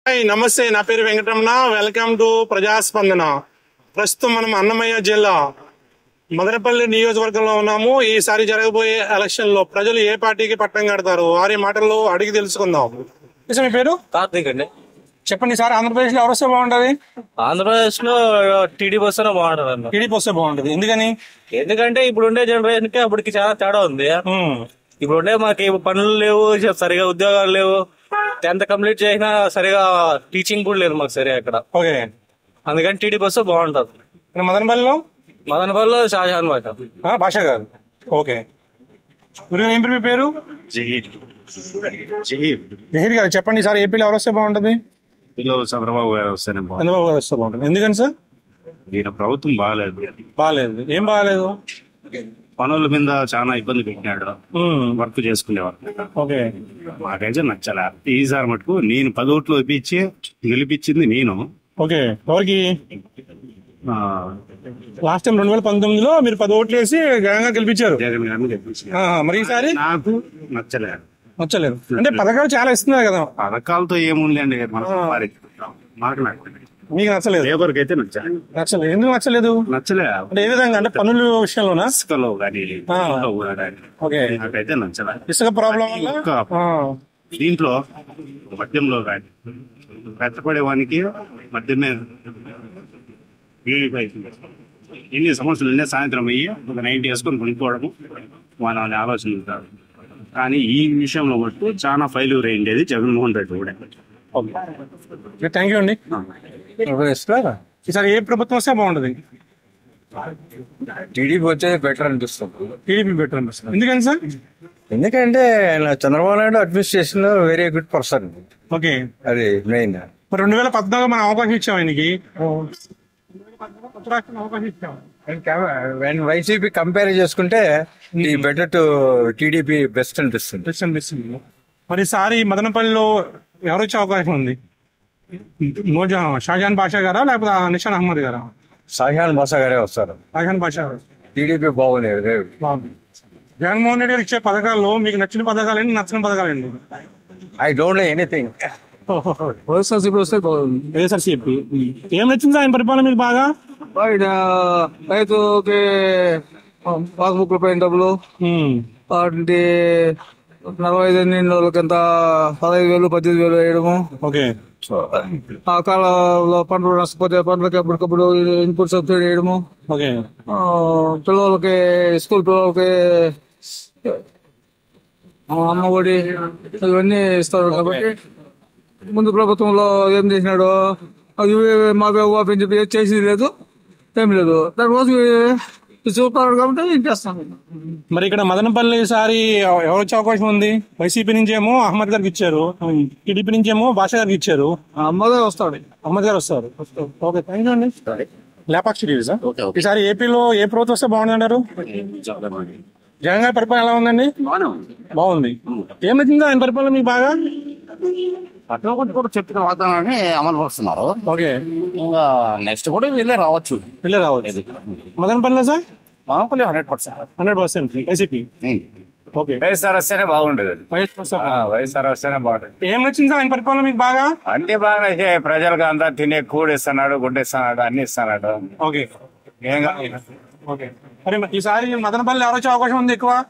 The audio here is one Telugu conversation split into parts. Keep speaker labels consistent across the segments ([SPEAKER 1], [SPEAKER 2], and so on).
[SPEAKER 1] హాయ్ నమస్తే నా పేరు వెంకటరమణ వెల్కమ్ టు ప్రజాస్పందన ప్రస్తుతం మనం అన్నమయ్య జిల్లా మదనపల్లి నియోజకవర్గంలో ఉన్నాము ఈసారి జరగబోయే ఎలక్షన్ లో ప్రజలు ఏ పార్టీకి పట్టం కడతారు వారి మాటల్లో అడిగి తెలుసుకుందాం మీ పేరు
[SPEAKER 2] కార్తీక్ అండి
[SPEAKER 1] చెప్పండి సార్ ఆంధ్రప్రదేశ్ లో ఎవరు వస్తే బాగుంటది
[SPEAKER 2] ఆంధ్రప్రదేశ్ లో టీడీపీ వస్తేనే బాగుంటది అన్న
[SPEAKER 1] టీడీపీ వస్తే బాగుంటది ఎందుకని
[SPEAKER 2] ఎందుకంటే ఇప్పుడు ఉండే జనరేషన్ కి అప్పటికి చాలా తేడా ఉంది
[SPEAKER 1] ఉమ్,
[SPEAKER 2] ఇప్పుడు ఉండే మాకు పనులు లేవు సరిగా ఉద్యోగాలు లేవు టెన్త్ కంప్లీట్ చేసినా సరిగా టీచింగ్ కూడా లేదు మాకు సరిగా ఇక్కడ
[SPEAKER 1] ఓకే
[SPEAKER 2] అందుకని టీడీపీ వస్తే బాగుంటది
[SPEAKER 1] ఇక్కడ మదనపల్లిలో
[SPEAKER 2] మదనపల్లిలో షాజహాన్ మాట
[SPEAKER 1] ఆ, భాష గారు ఓకే గురుగారు ఏం పేరు మీ పేరు జహీర్ గారు చెప్పండి సార్ ఏపీలో ఎవరు వస్తే బాగుంటది
[SPEAKER 3] పిల్లలు చంద్రబాబు గారు వస్తేనే బాగుంది
[SPEAKER 1] చంద్రబాబు గారు వస్తే బాగుంటుంది ఎందుకని సార్
[SPEAKER 3] ఈయన ప్రభుత్వం బాగాలేదు
[SPEAKER 1] బాగాలేదు ఏం బాగాలేదు
[SPEAKER 3] పనుల మీద చాలా ఇబ్బంది పెట్టినాడు
[SPEAKER 1] ఉమ్,
[SPEAKER 3] వర్క్ చేసుకునేవారు
[SPEAKER 1] ఓకే
[SPEAKER 3] మాకైతే నచ్చలే ఈసారి మటుకు నేను పదోట్లు ఇప్పించి గెలిపించింది నేను
[SPEAKER 1] ఓకే ఎవరికి
[SPEAKER 3] ఆ,
[SPEAKER 1] లాస్ట్ టైం రెండు వేల పంతొమ్మిదిలో మీరు పది ఓట్లు వేసి ఘనంగా గెలిపించారు
[SPEAKER 3] జగన్ గారిని గెలిపించిన
[SPEAKER 1] ఆ, మరి ఈసారి
[SPEAKER 3] నాకు నచ్చలే
[SPEAKER 1] నచ్చలేదు అంటే పథకాలు చాలా ఇస్తున్నారు కదా
[SPEAKER 3] పథకాలతో ఏముందండి మన వారి మాకు నచ్చలేదు
[SPEAKER 1] మీకు నచ్చలేదు
[SPEAKER 3] లేబర్కి అయితే నచ్చలే
[SPEAKER 1] నచ్చలేదు ఎందుకు నచ్చలేదు
[SPEAKER 3] నచ్చలే
[SPEAKER 1] అంటే ఏ విధంగా అంటే పనుల విషయంలోనా
[SPEAKER 3] ఇసుకలో కానీ
[SPEAKER 1] ఆ.
[SPEAKER 3] ఇంట్లో కానీ
[SPEAKER 1] ఓకే
[SPEAKER 3] నాకైతే నచ్చలే
[SPEAKER 1] ఇసుక ప్రాబ్లం వల్ల
[SPEAKER 3] ఒక్క
[SPEAKER 1] ఆ,
[SPEAKER 3] దీంట్లో మద్యంలో కానీ రెచ్చపడేవానికి మద్యమే వీడిపోయింది ఎన్ని సమస్యలు ఉన్నాయి సాయంత్రం అయ్యి ఒక నైన్టీ వేసుకొని కొనుక్కోవడము వాళ్ళ ఆలోచన ఉంటారు కానీ ఈ విషయంలో మటుకు చాలా ఫెయిల్యూర్ అయ్యిండేది జగన్మోహన్ రెడ్డి కూడా
[SPEAKER 1] ఓకే థ్యాంక్ యూ అండి ఈసారి ఏ ప్రభుత్వం వస్తే బాగుంటుంది
[SPEAKER 4] టీడీపీ వచ్చేది బెటర్ అనిపిస్తుంది
[SPEAKER 1] టీడీపీ బెటర్ అనిపిస్తుంది ఎందుకని సార్
[SPEAKER 4] ఎందుకంటే నా చంద్రబాబు నాయుడు అడ్మినిస్ట్రేషన్ లో వెరీ గుడ్ పర్సన్
[SPEAKER 1] ఓకే
[SPEAKER 4] అది మెయిన్
[SPEAKER 1] మరి రెండు వేల పద్నాలుగు మనం అవకాశం ఇచ్చాం ఆయనకి అవకాశం ఇచ్చాం
[SPEAKER 4] వైసీపీ కంపేర్ చేసుకుంటే ఈ బెటర్ టు టీడీపీ బెస్ట్ అనిపిస్తుంది
[SPEAKER 1] బెస్ట్ అనిపిస్తుంది మరి ఈసారి మదనపల్లిలో ఎవరు వచ్చే అవకాశం ఉంది నోజా షాజాన్ బాషా గారా లేకపోతే నిషాన్ అహ్మద్ గారా
[SPEAKER 4] షాజహాన్ బాసా గారే వస్తారు
[SPEAKER 1] షాజాన్ బాషా గారు
[SPEAKER 4] టీడీపీ బాగుంది
[SPEAKER 1] బాగుంది జగన్మోహన్ రెడ్డి గారు ఇచ్చే పథకాల్లో మీకు నచ్చిన పథకాలు ఏంటి నచ్చిన పథకాలు ఏంటి
[SPEAKER 4] I don't know anything
[SPEAKER 5] YSRCP వస్తే బాగుంది
[SPEAKER 1] వైఎస్ఆర్సీపీ ఏం నచ్చింది ఆయన పరిపాలన మీకు బాగా
[SPEAKER 5] బయట రైతుకి పాస్బుక్ పైన డబ్బులు
[SPEAKER 1] ఉమ్,
[SPEAKER 5] వాటి నలభై ఐదు ఎనిమిది వాళ్ళకంత పదహైదు వేలు పద్దెనిమిది వేలు వేయడము
[SPEAKER 1] ఓకే
[SPEAKER 5] ఆ కాలంలో పంటలు నష్టపోతే పంటలకి అప్పటికప్పుడు ఇన్పుట్ సబ్సిడీ వేయడము
[SPEAKER 1] ఓకే
[SPEAKER 5] ఆ, పిల్లలకి స్కూల్ పిల్లలకి ఆ, అమ్మ ఒడి ఇవన్నీ ఇస్తారు కాబట్టి ముందు ప్రభుత్వంలో ఏం చేసినాడు అది మా బాబు అని చెప్పి ఏం చేసేది లేదు ఏం లేదు దానికోసం ఇది చూస్తారు కాబట్టి ఇది చేస్తాను
[SPEAKER 1] మరి ఇక్కడ మదనపల్లి ఈసారి ఎవరు వచ్చే అవకాశం ఉంది వైసీపీ నుంచి ఏమో అహ్మద్ గారికి ఇచ్చారు టీడీపీ నుంచి ఏమో భాష గారికి ఇచ్చారు
[SPEAKER 5] ఆ అమ్మదే వస్తాడు
[SPEAKER 1] అహ్మద్ గారు వస్తారు ఓకే థ్యాంక్ యూ అండి లేపాక్షి టీవీ సార్ ఈసారి ఏపీలో ఏ ప్రభుత్వం వస్తే బాగుంది అంటారు జగన్ గారి పరిపాలన ఎలా ఉందండి బాగుంది ఏం నచ్చింది ఆయన పరిపాలన మీకు బాగా
[SPEAKER 6] పట్టణ కొట్టి కూడా చెప్పిన వాతావరణాన్ని అమలు పరుస్తున్నారు
[SPEAKER 1] ఓకే
[SPEAKER 6] ఇంకా నెక్స్ట్ కూడా వీళ్ళే రావచ్చు
[SPEAKER 1] వెళ్ళే రావచ్చు మదనపల్లి సార్
[SPEAKER 6] మామూలు hundred percent
[SPEAKER 1] hundred percent YCP okay
[SPEAKER 4] YSR వస్తేనే బాగుండేది
[SPEAKER 1] వైఎస్ వస్తారు.
[SPEAKER 4] వైఎస్ఆర్ వస్తేనే బాగుండేది
[SPEAKER 1] ఏం నచ్చింది సార్ ఆయన పరిపాలన మీకు బాగా
[SPEAKER 4] అన్ని బాగా ప్రజలకు అంతా తినే కూడి ఇస్తున్నాడు గుడ్డ ఇస్తున్నాడు అన్ని ఇస్తున్నాడు
[SPEAKER 1] ఓకే
[SPEAKER 4] ఏం కావాలి
[SPEAKER 1] ఓకే మరి ఈసారి మదనపల్లి ఎవరు వచ్చే అవకాశం ఉంది ఎక్కువ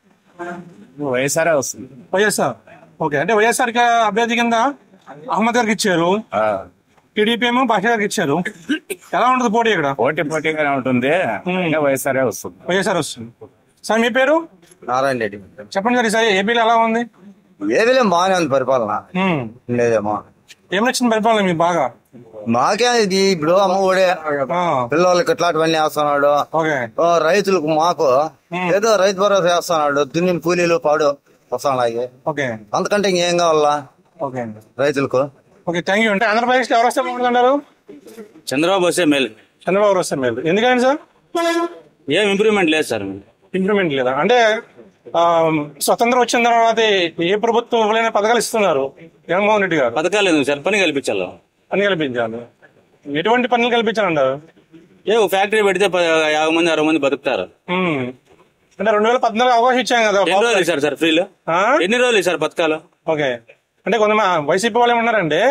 [SPEAKER 4] వైఎస్ఆర్ వస్తుంది
[SPEAKER 1] వైఎస్ఆర్ ఓకే అంటే వైఎస్ఆర్ కి అభ్యర్థి కింద అహ్మద్ గారికి ఇచ్చారు
[SPEAKER 4] ఆ,
[SPEAKER 1] టీడీపీ ఏమో భాష గారికి ఇచ్చారు ఎలా ఉంటుంది పోటీ ఇక్కడ
[SPEAKER 4] పోటీ పోటీగానే ఉంటుంది అయినా వైఎస్ఆర్ వస్తుంది
[SPEAKER 1] వైఎస్ఆర్ వస్తుంది సార్ మీ పేరు
[SPEAKER 7] నారాయణ రెడ్డి
[SPEAKER 1] చెప్పండి సార్ ఈసారి ఏపీలో ఎలా ఉంది
[SPEAKER 7] ఏదిలే బాగానే ఉంది పరిపాలన
[SPEAKER 1] ఉమ్.
[SPEAKER 7] లేదేమో
[SPEAKER 1] ఏం నచ్చింది పరిపాలన మీకు బాగా
[SPEAKER 7] మాకే ఇది ఇప్పుడు అమ్మ ఒడే
[SPEAKER 1] ఆ,
[SPEAKER 7] పిల్లలకి ఇట్లాంటివన్నీ వేస్తున్నాడు
[SPEAKER 1] ఓకే
[SPEAKER 7] ఓ, రైతులకు మాకు ఏదో రైతు భరోసా వేస్తున్నాడు దున్ని కూలీలు పాడు వస్తున్నాయి
[SPEAKER 1] ఓకే
[SPEAKER 7] అంతకంటే ఇంకేం కావాలా
[SPEAKER 1] ఓకే
[SPEAKER 7] రైతులకు
[SPEAKER 1] ఓకే థ్యాంక్ యూ అంటే ఆంధ్రప్రదేశ్ లో ఎవరు వస్తే బాగుంటుంది అంటారు
[SPEAKER 2] చంద్రబాబు వస్తే మేలు
[SPEAKER 1] చంద్రబాబు గారు వస్తే మేలు ఎందుకని సార్
[SPEAKER 2] ఏం ఇంప్రూవ్మెంట్ లేదు సార్
[SPEAKER 1] ఇంప్రూవ్మెంట్ లేదా అంటే ఆ, స్వతంత్రం వచ్చిన తర్వాత ఏ ప్రభుత్వం ఇవ్వలేని పథకాలు ఇస్తున్నారు జగన్మోహన్ రెడ్డి గారు
[SPEAKER 2] పథకాలు ఎందుకు సార్ పని కల్పించాలి
[SPEAKER 1] పని కల్పించాలి ఎటువంటి పనులు కల్పించాలంటారు
[SPEAKER 2] ఏ ఒక ఫ్యాక్టరీ పెడితే ప- యాభై మంది అరవై మంది బతుకుతారు
[SPEAKER 1] ఉమ్. అంటే రెండు వేల పద్నాలుగు అవకాశం ఇచ్చాం కదా
[SPEAKER 2] ఎన్ని రోజులు ఇచ్చారు సార్ ఫ్రీలో
[SPEAKER 1] ఆ?
[SPEAKER 2] ఎన్ని రోజులు ఇచ్చారు పథకాలు
[SPEAKER 1] ఓకే అంటే కొంతమంది వైసీపీ వాళ్ళు ఏమన్నారంటే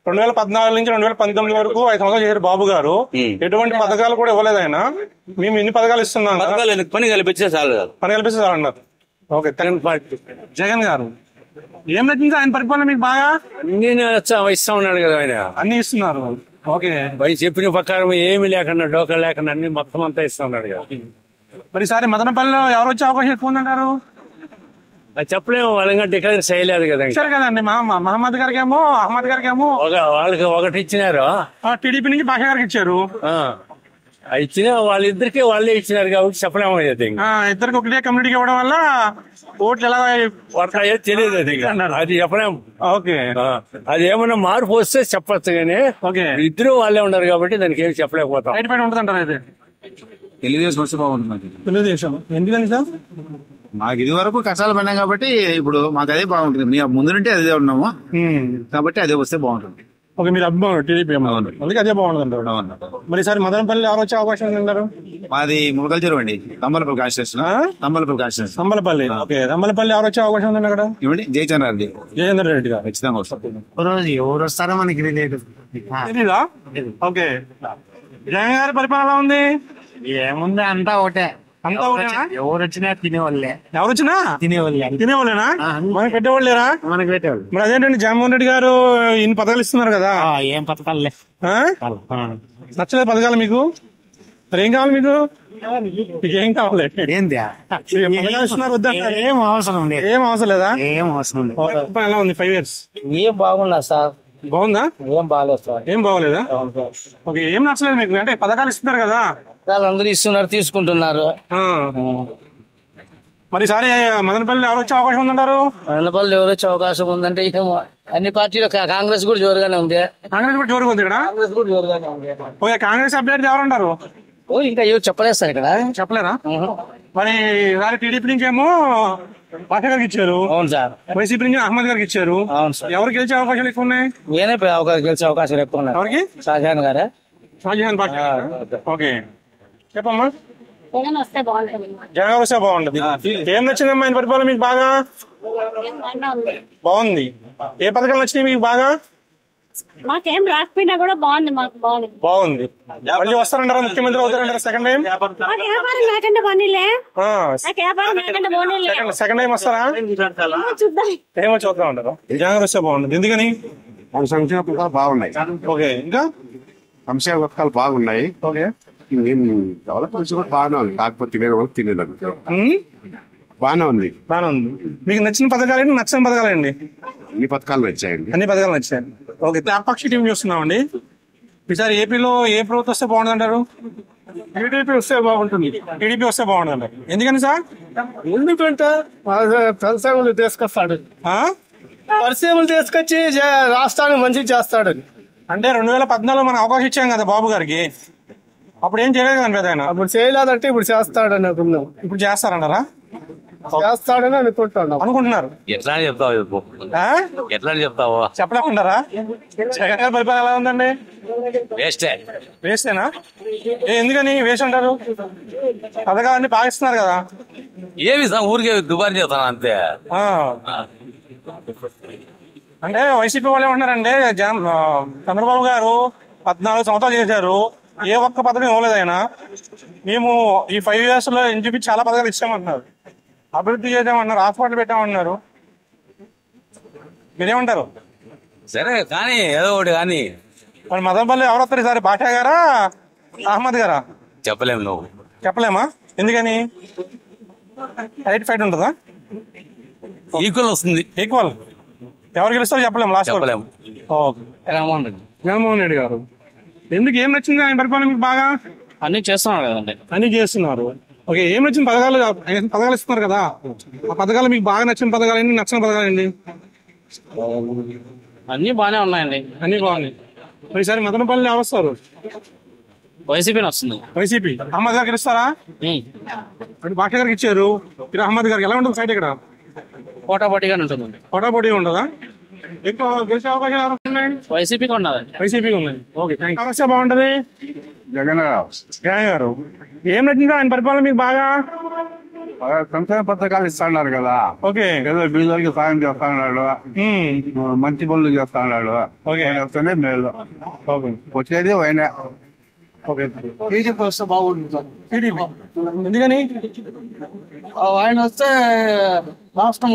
[SPEAKER 1] రెండు వేల పద్నాలుగు నుంచి రెండు వేల పంతొమ్మిది వరకు ఐదు సంవత్సరాలు చేశారు బాబు గారు ఎటువంటి పథకాలు కూడా ఇవ్వలేదు ఆయన మేము ఇన్ని పథకాలు ఇస్తున్నాం కదా.
[SPEAKER 2] పథకాలు ఎందుకు పని కల్పించే చాలు కదా
[SPEAKER 1] పని కల్పిస్తారు అన్నారు ఓకే థాంక్స్. జగన్ గారు ఏం నచ్చింది ఆయన పరిపాలన మీకు బాగా
[SPEAKER 2] నేను ఇస్తా ఉన్నాడు కదా ఆయన
[SPEAKER 1] అన్ని ఇస్తున్నారు ఓకే
[SPEAKER 2] పై చెప్పిన ప్రకారం ఏమి లేకుండా డోకా లేకుండా అన్ని మొత్తం అంతా ఇస్తా ఉన్నాడు కదా
[SPEAKER 1] మరి ఈసారి మదనపల్లిలో ఎవరు వచ్చే అవకాశం ఎక్కువ ఉందంటారు
[SPEAKER 2] అది చెప్పలేము వాళ్ళంగా డిక్లేర్ చేయలేదు కదా ఇంకా.
[SPEAKER 1] ఇచ్చారు కదండి మా మా- మహమ్మద్ గారికి ఏమో అహ్మద్ గారికి ఏమో
[SPEAKER 2] ఒక వాళ్ళకి ఒకటి ఇచ్చినారు
[SPEAKER 1] టీడీపీ నుంచి భాష గారికి ఇచ్చారు
[SPEAKER 2] ఆ. ఆ ఇచ్చిన వాళ్ళిద్దరికి వాళ్ళే ఇచ్చినారు కాబట్టి చెప్పలేము అది ఇంకా.
[SPEAKER 1] ఆ, ఇద్దరికి ఒకటే కమ్యూనిటీకి ఇవ్వడం వల్ల ఓట్లు ఎలా
[SPEAKER 2] పడతాయో తెలియదు అది ఇంకా. అది చెప్పలేము
[SPEAKER 1] ఓకే
[SPEAKER 2] ఆ. అది ఏమన్నా మార్పు వస్తే చెప్పచ్చు కానీ
[SPEAKER 1] ఓకే
[SPEAKER 2] ఇద్దరు వాళ్ళే ఉన్నారు కాబట్టి దానికి ఏమి చెప్పలేకపోతాం
[SPEAKER 1] రైట్ పైన ఉంటుంది అంటారు అయితే
[SPEAKER 4] తెలుగుదేశం వస్తే బాగుంటుంది
[SPEAKER 1] తెలుగుదేశం ఎందుకని సార్
[SPEAKER 4] మాకు ఇది వరకు కష్టాలు పడినాం కాబట్టి ఇప్పుడు మాకు అదే బాగుంటుంది మీ ముందు నుండి అదే ఉన్నాము కాబట్టి అదే వస్తే బాగుంటుంది
[SPEAKER 1] ఓకే మీరు అభిమానులు టీడీపీ అందుకే అదే బాగుంటుంది అంటారు మరి ఈసారి మదనపల్లి ఎవరు వచ్చే అవకాశం ఉందంటారు
[SPEAKER 4] మాది ములకల్ చెరువు అండి తంబలపల్లి కాన్స్టిట్యూషన్
[SPEAKER 1] ఆ?
[SPEAKER 4] తంబలపల్లి కాన్స్టిట్యూషన్
[SPEAKER 1] సంబలపల్లి ఓకే సంబలపల్లి ఎవరు వచ్చే అవకాశం ఉందండి అక్కడ
[SPEAKER 4] ఇవ్వండి జయచంద్ర రెడ్డి
[SPEAKER 1] జయేంద్ర రెడ్డి గారు
[SPEAKER 4] ఖచ్చితంగా వస్తారు
[SPEAKER 6] రోజు ఎవరు వస్తారో మనకి తెలియదు
[SPEAKER 1] తెలీదా ఓకే జగన్ గారి పరిపాలన ఎలా ఉంది
[SPEAKER 6] ఏముంది అంతా ఒకటే
[SPEAKER 1] అంతా ఒకటేనా?
[SPEAKER 6] ఎవరు వచ్చినా తినేవాళ్ళే
[SPEAKER 1] ఎవరు వచ్చినా
[SPEAKER 6] తినేవాళ్ళే
[SPEAKER 1] తినేవాళ్ళేనా మనకి పెట్టేవాళ్ళు లేరా
[SPEAKER 6] మనకి పెట్టేవాళ్ళు
[SPEAKER 1] మరి అదేంటండి జగన్మోహన్ రెడ్డి గారు ఇన్ని పథకాలు ఇస్తున్నారు కదా
[SPEAKER 6] ఆ, ఏం పథకాలే
[SPEAKER 1] ఆ? నచ్చలేదు పథకాలు మీకు మరి ఏం కావాలి మీకు మీకు ఏం కావాలి
[SPEAKER 6] ఏంది
[SPEAKER 1] మీరు పథకాలు ఇస్తున్నారు వద్దా
[SPEAKER 6] ఏం అవసరం లేదు
[SPEAKER 1] ఏం అవసరం లేదా
[SPEAKER 6] ఏం అవసరం లేదు
[SPEAKER 1] పరిపాలన ఎలా ఉంది ఫైవ్ ఇయర్స్
[SPEAKER 6] ఏం బాగుండా సార్
[SPEAKER 1] బాగుందా
[SPEAKER 6] ఏం బాగాలేదు సార్
[SPEAKER 1] ఏం బాగోలేదా ఓకే ఏం నచ్చలేదు మీకు అంటే పథకాలు ఇస్తున్నారు కదా
[SPEAKER 6] అందరూ ఇస్తున్నారు తీసుకుంటున్నారు
[SPEAKER 1] ఆ. మరి ఈసారి మదనపల్లి ఎవరు వచ్చే అవకాశం ఉందంటారు
[SPEAKER 6] అన్నపల్లి ఎవరు వచ్చే అవకాశం ఉందంటే ఏమో అన్ని పార్టీలు కా- కాంగ్రెస్ కూడా జోరుగానే ఉంది
[SPEAKER 1] కాంగ్రెస్ కూడా జోరుగా ఉంది ఇక్కడ
[SPEAKER 6] కాంగ్రెస్ కూడా జోరుగానే ఉంది
[SPEAKER 1] ఓకే కాంగ్రెస్ అభ్యర్థి ఎవరు ఉంటారు
[SPEAKER 6] ఓ ఇంకా ఎవరు చెప్పలేదు సార్ ఇక్కడ
[SPEAKER 1] చెప్పలేరా మరి ఈసారి టీడీపీ నుంచి ఏమో భాష గారికి ఇచ్చారు
[SPEAKER 6] అవును సార్
[SPEAKER 1] వైసీపీ నుంచి అహ్మద్ గారికి ఇచ్చారు
[SPEAKER 6] అవును సార్
[SPEAKER 1] ఎవరు గెలిచే అవకాశాలు ఎక్కువ ఉన్నాయి
[SPEAKER 6] నేనే అవకాశం గెలిచే అవకాశాలు ఎక్కువ ఉన్నాయి
[SPEAKER 1] ఎవరికి
[SPEAKER 6] షాజహాన్ గారే
[SPEAKER 1] షాజహాన్ భాష ఓకే చెప్పమ్మా
[SPEAKER 8] జగన్ వస్తే బాగుంటుంది
[SPEAKER 1] జగన్ వస్తే బాగుంటది ఏం నచ్చిందమ్మా ఆయన పరిపాలన మీకు బాగా
[SPEAKER 8] ఏం బాగానే ఉంది
[SPEAKER 1] బాగుంది ఏ పథకాలు నచ్చినాయి మీకు బాగా
[SPEAKER 8] మాకేం రాకపోయినా కూడా బాగుంది మాకు బాగుంది
[SPEAKER 1] బాగుంది మళ్ళీ వస్తారంటారా ముఖ్యమంత్రి అవుతారంటారా సెకండ్ టైం
[SPEAKER 8] మాకు వ్యాపారం లేకుండా పనిలే నాకు వ్యాపారం లేకుండా పోనీలే
[SPEAKER 1] సెకండ్ సెకండ్ టైం వస్తారా
[SPEAKER 8] చూద్దాం
[SPEAKER 1] ఏమో చూద్దాం అంటారు జగన్ వస్తే బాగుంటుంది ఎందుకని
[SPEAKER 3] మన సంక్షేమ పథకాలు బాగున్నాయి
[SPEAKER 1] ఓకే ఇంకా
[SPEAKER 3] సంక్షేమ పథకాలు బాగున్నాయి
[SPEAKER 1] ఓకే
[SPEAKER 3] డెవలప్మెంట్స్ కూడా బాగానే ఉంది కాకపోతే తినే వాళ్ళు తినేదాన్ని
[SPEAKER 1] ఉమ్,
[SPEAKER 3] బాగానే ఉంది
[SPEAKER 1] బాగానే ఉంది మీకు నచ్చిన పథకాలు ఏంటి నచ్చిన పథకాలు ఏంటి
[SPEAKER 3] అన్ని పథకాలు వచ్చాయండి
[SPEAKER 1] అన్ని పథకాలు నచ్చాయి ఓకే తాపక్షి టీం చూస్తున్నామండి ఈసారి ఏపీలో ఏ ప్రభుత్వం వస్తే బాగుంటుంది అంటారు టీడీపీ వస్తే బాగుంటుంది టీడీపీ వస్తే బాగుంటుంది అంటారు ఎందుకని సార్
[SPEAKER 5] ఎందుకంటే పరిశ్రమలు తీసుకొస్తాడు
[SPEAKER 1] ఆ?
[SPEAKER 5] పరిశ్రమలు తీసుకొచ్చి జ- రాష్ట్రాన్ని మంచి చేస్తాడు
[SPEAKER 1] అంటే రెండు వేల పద్నాలుగు మనం అవకాశం ఇచ్చాం కదా బాబు గారికి అప్పుడు ఏం చేయలేదు కదా పెద్ద ఆయన
[SPEAKER 5] అప్పుడు చేయలేదంటే ఇప్పుడు చేస్తాడని అనుకున్నాం
[SPEAKER 1] ఇప్పుడు చేస్తారంటారా
[SPEAKER 5] చేస్తాడని అనుకుంటున్నాం
[SPEAKER 1] అనుకుంటున్నారు
[SPEAKER 2] ఎట్లా చెప్తావు చెప్పు
[SPEAKER 1] ఆ?
[SPEAKER 2] ఎట్లా చెప్తావు
[SPEAKER 1] చెప్పలేమంటారా జగన్ గారి పరిపాలన ఎలా ఉందండి
[SPEAKER 2] వేస్టే
[SPEAKER 1] వేస్తేనా ఏ, ఎందుకని వేస్ట్ అంటారు పథకాలన్నీ బాగా ఇస్తున్నారు కదా
[SPEAKER 2] ఏమి సా- ఊరికే దుబారి చేస్తాను అంతే
[SPEAKER 1] ఆ. అంటే వైసీపీ వాళ్ళు ఏమంటున్నారంటే జగన్ ఆ, చంద్రబాబు గారు పద్నాలుగు సంవత్సరాలు చేశారు ఏ ఒక్క పథకం ఇవ్వలేదు ఆయన మేము ఈ ఫైవ్ ఇయర్స్ లో ఎన్జిపి చాలా పథకాలు ఇచ్చామంటున్నారు అభివృద్ధి చేద్దామన్నారు హాస్పిటల్ పెట్టామన్నారు మీరేమంటారు
[SPEAKER 2] సరే కానీ ఏదో ఒకటి కానీ
[SPEAKER 1] మరి మదనపల్లి ఎవరు వస్తారు ఈసారి బాషా గారా అహ్మద్ గారా
[SPEAKER 2] చెప్పలేము నువ్వు
[SPEAKER 1] చెప్పలేమా ఎందుకని రైట్ ఫైట్ ఉంటుందా
[SPEAKER 2] ఈక్వల్ వస్తుంది
[SPEAKER 1] ఈక్వల్ ఎవరు గెలుస్తారో చెప్పలేము లాస్ట్
[SPEAKER 2] చెప్పలేము
[SPEAKER 1] ఓకే జగన్మోహన్ రెడ్డి గారు ఎందుకు ఏం నచ్చింది ఆయన పరిపాలన మీకు బాగా
[SPEAKER 6] అన్ని చేస్తున్నాడు కదండి
[SPEAKER 1] అన్ని చేస్తున్నారు ఓకే ఏం నచ్చిన పథకాలు ఆయన పథకాలు ఇస్తున్నారు కదా ఆ పథకాలు మీకు బాగా నచ్చిన పథకాలు ఏంటి నచ్చిన పథకాలు ఏంటి
[SPEAKER 6] అన్ని బాగానే ఉన్నాయండి
[SPEAKER 1] అన్ని బాగున్నాయి మరి ఈసారి మదనపల్లి ఎవరు వస్తారు
[SPEAKER 6] వైసీపీ వస్తుంది
[SPEAKER 1] వైసీపీ అహ్మద్ గారికి ఇస్తారా అంటే బాషా గారికి ఇచ్చారు మీరు అహ్మద్ గారికి ఎలా ఉంటుంది ఫైట్ ఇక్కడ
[SPEAKER 6] పోటాపోటీగానే ఉంటుందండి
[SPEAKER 1] పోటాపోటీ ఉంటుందా ఎక్కువ గెలిచే అవకాశం ఎవరు ఉన్నాయి
[SPEAKER 6] వైసీపీకి ఉన్నది
[SPEAKER 1] వైసీపీ ఉన్నాయి ఓకే థ్యాంక్ అవకాశం బాగుంటది
[SPEAKER 4] జగన్
[SPEAKER 1] జగన్ గారు ఏం నచ్చింది ఆయన పరిపాలన మీకు బాగా
[SPEAKER 4] సంక్షేమ పథకాలు ఇస్తాడు కదా
[SPEAKER 1] ఓకే
[SPEAKER 4] ఏదో బీదోళ్ళకి సాయం చేస్తా ఉన్నాడు
[SPEAKER 1] ఉమ్,
[SPEAKER 4] మంచి పనులు చేస్తా ఉన్నాడు
[SPEAKER 1] ఓకే
[SPEAKER 4] వస్తేనే మేలు
[SPEAKER 1] ఓకే
[SPEAKER 4] వచ్చేది వైనే
[SPEAKER 1] ఓకే
[SPEAKER 6] టీడీపీ వస్తే బాగుంటుంది
[SPEAKER 1] టీడీపీ ఎందుకని
[SPEAKER 6] ఆయన వస్తే రాష్ట్రం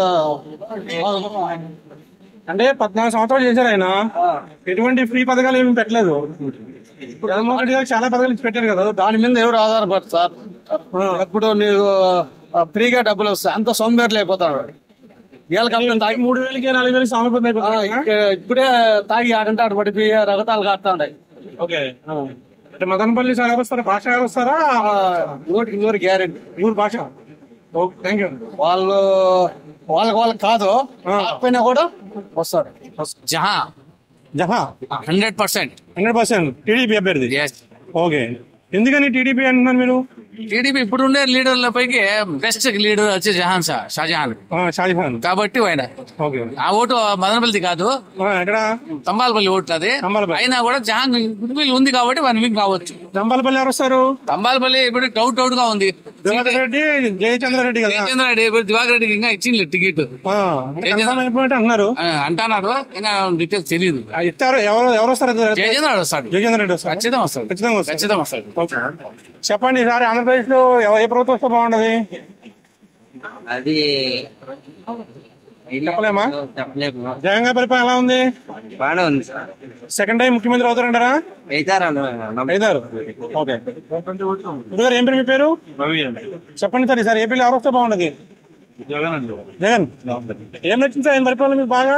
[SPEAKER 1] అంటే పద్నాలుగు సంవత్సరాలు చేశారు ఆయన ఎటువంటి ఫ్రీ పథకాలు ఏమి పెట్టలేదు జగన్మోహన్ రెడ్డి గారు చాలా పథకాలు ఇచ్చి పెట్టారు కదా
[SPEAKER 6] దాని మీద ఎవరు ఆధారపడరు సార్ ఎప్పుడు నీకు ఆ, ఫ్రీగా డబ్బులు వస్తాయి అంత సోంబేర్లు అయిపోతాడు వీళ్ళకి తాగి
[SPEAKER 1] మూడు వేలకి నాలుగు వేలకి సామర్థ్యం
[SPEAKER 6] ఇప్పుడే తాగి ఆడంటే ఆడ పడిపోయి రగతాలు కాడుతుంటాయి
[SPEAKER 1] ఓకే అంటే మదనపల్లి సార్ ఎవరు వస్తారా భాష గారు వస్తారా
[SPEAKER 6] నూటికి నూరు గ్యారెంటీ
[SPEAKER 1] ఊరు భాష ఓకే థ్యాంక్ యూ
[SPEAKER 6] వాళ్ళు వాళ్ళకి వాళ్ళకి కాదు కాకపోయినా కూడా వస్తారు
[SPEAKER 9] జహా
[SPEAKER 1] జహా
[SPEAKER 9] hundred percent
[SPEAKER 1] hundred percent TDP అభ్యర్థి ఓకే ఎందుకని టీడీపీ అంటున్నారు మీరు
[SPEAKER 9] టీడీపీ ఇప్పుడు ఉండే లీడర్ల పైకి బెస్ట్ లీడర్ వచ్చి జహాన్ షా షాజహాన్
[SPEAKER 1] ఆ, షాజహాన్
[SPEAKER 9] కాబట్టి ఆయన
[SPEAKER 1] ఓకే
[SPEAKER 9] ఆ ఓటు మదనపల్లిది కాదు
[SPEAKER 1] ఆ, ఎక్కడ
[SPEAKER 9] తంబాలపల్లి ఓటు అది
[SPEAKER 1] తంబాలపల్లి.
[SPEAKER 9] అయినా కూడా జహాన్ గుడ్విల్ ఉంది కాబట్టి వన్ వీక్ కావచ్చు
[SPEAKER 1] దంబాలపల్లి ఎవరు వస్తారు
[SPEAKER 9] తంబాలపల్లి ఇప్పుడు డౌట్ డౌట్ గా ఉంది
[SPEAKER 1] దివాకర్ రెడ్డి జయచంద్ర రెడ్డి కదా
[SPEAKER 9] జయచంద్ర రెడ్డి ఇప్పుడు దివాకర్ రెడ్డికి ఇంకా ఇచ్చింది టికెట్
[SPEAKER 1] ఆ, అంటే కన్ఫర్మ్ అయిపోయినట్టు అంటున్నారు
[SPEAKER 9] అంటున్నారు ఇంకా డీటెయిల్స్ తెలియదు
[SPEAKER 1] ఆ, ఇస్తారు ఎవరు ఎవరు వస్తారు
[SPEAKER 9] జయచంద్ర వస్తాడు
[SPEAKER 1] జయచంద్ర రెడ్డి వస్తారు
[SPEAKER 9] ఖచ్చితంగా వస్తాడు
[SPEAKER 1] ఖచ్చితంగా వస్తారు
[SPEAKER 9] ఖచ్చితంగా వస్తాడు
[SPEAKER 1] ఓకే. చెప్పండి ఈసారి ఆంధ్రప్రదేశ్ లో ఎవ- ఏ ప్రభుత్వం వస్తే బాగుంటది
[SPEAKER 10] అది
[SPEAKER 1] చెప్పలేమా
[SPEAKER 10] చెప్పలేము
[SPEAKER 1] జగన్ గారి పరిపాలన ఎలా ఉంది
[SPEAKER 10] బాగానే ఉంది సార్
[SPEAKER 1] సెకండ్ టైం ముఖ్యమంత్రి అవుతారంటారా
[SPEAKER 10] అవుతారా
[SPEAKER 1] అవుతారు ఓకే గురుగారు ఏం పేరు మీ పేరు చెప్పండి సార్ ఈసారి ఏపీలో ఎవరు వస్తే బాగుంటది జగన్ ఏం నచ్చింది సార్ ఆయన పరిపాలన మీకు బాగా